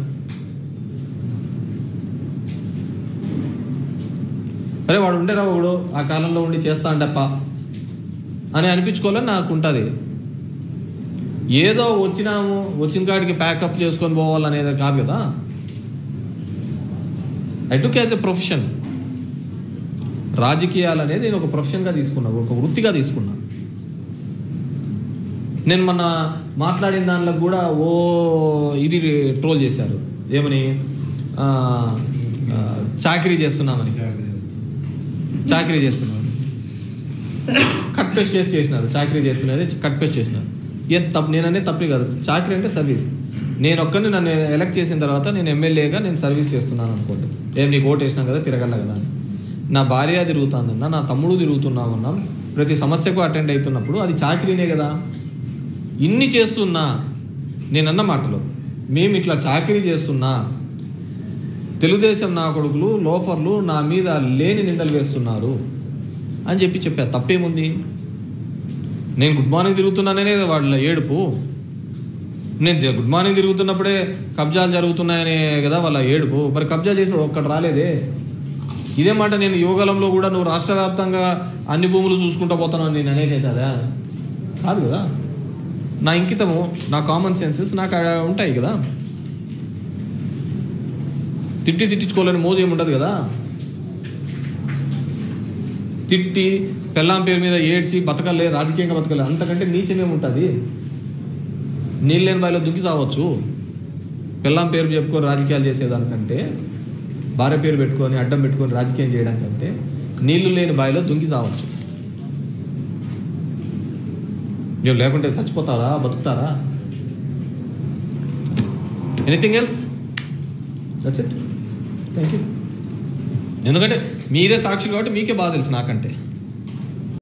అరే వాడు ఉండేరా ఒకడు ఆ కాలంలో ఉండి చేస్తా అంటప్ప అని అనిపించుకోవాలని నాకు ఉంటుంది ఏదో వచ్చినాము వచ్చిన కాడికి ప్యాకప్ చేసుకొని పోవాలనేది కాదు కదా I took as a profession రాజకీయాలు అనేది నేను ఒక ప్రొఫెషన్గా తీసుకున్నా ఒక వృత్తిగా తీసుకున్నా నేను మొన్న మాట్లాడిన దానిలో కూడా ఓ ఇది ట్రోల్ చేశారు ఏమని ఆ, ఆ, చాకరీ చేస్తున్నామని చాకరీ చేస్తున్నాను కట్ పేస్ట్ చేసి చేసినారు చాకరీ చేస్తున్నది కట్ పేస్ట్ చేసినారు ఏం తప్పు నేననే తప్పే కాదు చాకరీ అంటే సర్వీస్ నేను ఒక్కరిని నన్ను ఎలక్ట్ చేసిన తర్వాత నేను ఎమ్మెల్యేగా నేను సర్వీస్ చేస్తున్నాను అనుకోండి ఏం నీకు ఓటు వేసినాం కదా తిరగల కదా అని నా భార్య తిరుగుతుందన్నా నా తమ్ముడు తిరుగుతున్నామన్నా ప్రతి సమస్యకు అటెండ్ అవుతున్నప్పుడు అది చాకరీనే కదా ఇన్ని చేస్తున్నా నేనన్న మాటలు మేము ఇట్లా చాకరీ చేస్తున్నా తెలుగుదేశం నా కొడుకులు లోఫర్లు నా మీద లేని నిందలు వేస్తున్నారు అని చెప్పి చెప్పా తప్పేముంది నేను గుడ్ మార్నింగ్ తిరుగుతున్నాననే వాళ్ళ ఏడుపు నేను ది- గుడ్ మార్నింగ్ తిరుగుతున్నప్పుడే కబ్జాలు జరుగుతున్నాయనే కదా వాళ్ళ ఏడుపు మరి కబ్జా చేసినప్పుడు ఒక్కడు రాలేదే ఇదే మాట నేను యువగలంలో కూడా నువ్వు రాష్ట్ర వ్యాప్తంగా అన్ని భూములు చూసుకుంటూ పోతున్నావు నేను అనేది అవుతుందా కాదు కదా నా ఇంకితము నా కామన్ సెన్సెస్ నాకు ఆడ ఉంటాయి కదా తిట్టి తిట్టించుకోలేని మోజు ఏమి ఉండదు కదా తిట్టి పెళ్ళాం పేరు మీద ఏడ్చి బతకలే రాజకీయంగా బతకలే అంతకంటే నీచమేమి ఉంటుంది నీళ్ళని బావిలో దుక్కి సావచ్చు పెళ్ళాం పేరు చెప్పుకొని రాజకీయాలు చేసేదానికంటే భార్య పేరు పెట్టుకొని అడ్డం పెట్టుకొని రాజకీయం చేయడానికంటే నీళ్లు లేని బావిలో దుంకి సావచ్చు మీరు లేకుంటే చచ్చిపోతారా బతుకుతారా anything else that's it thank you ఎందుకంటే మీరే సాక్షులు కాబట్టి మీకే బాగా తెలుసు నాకంటే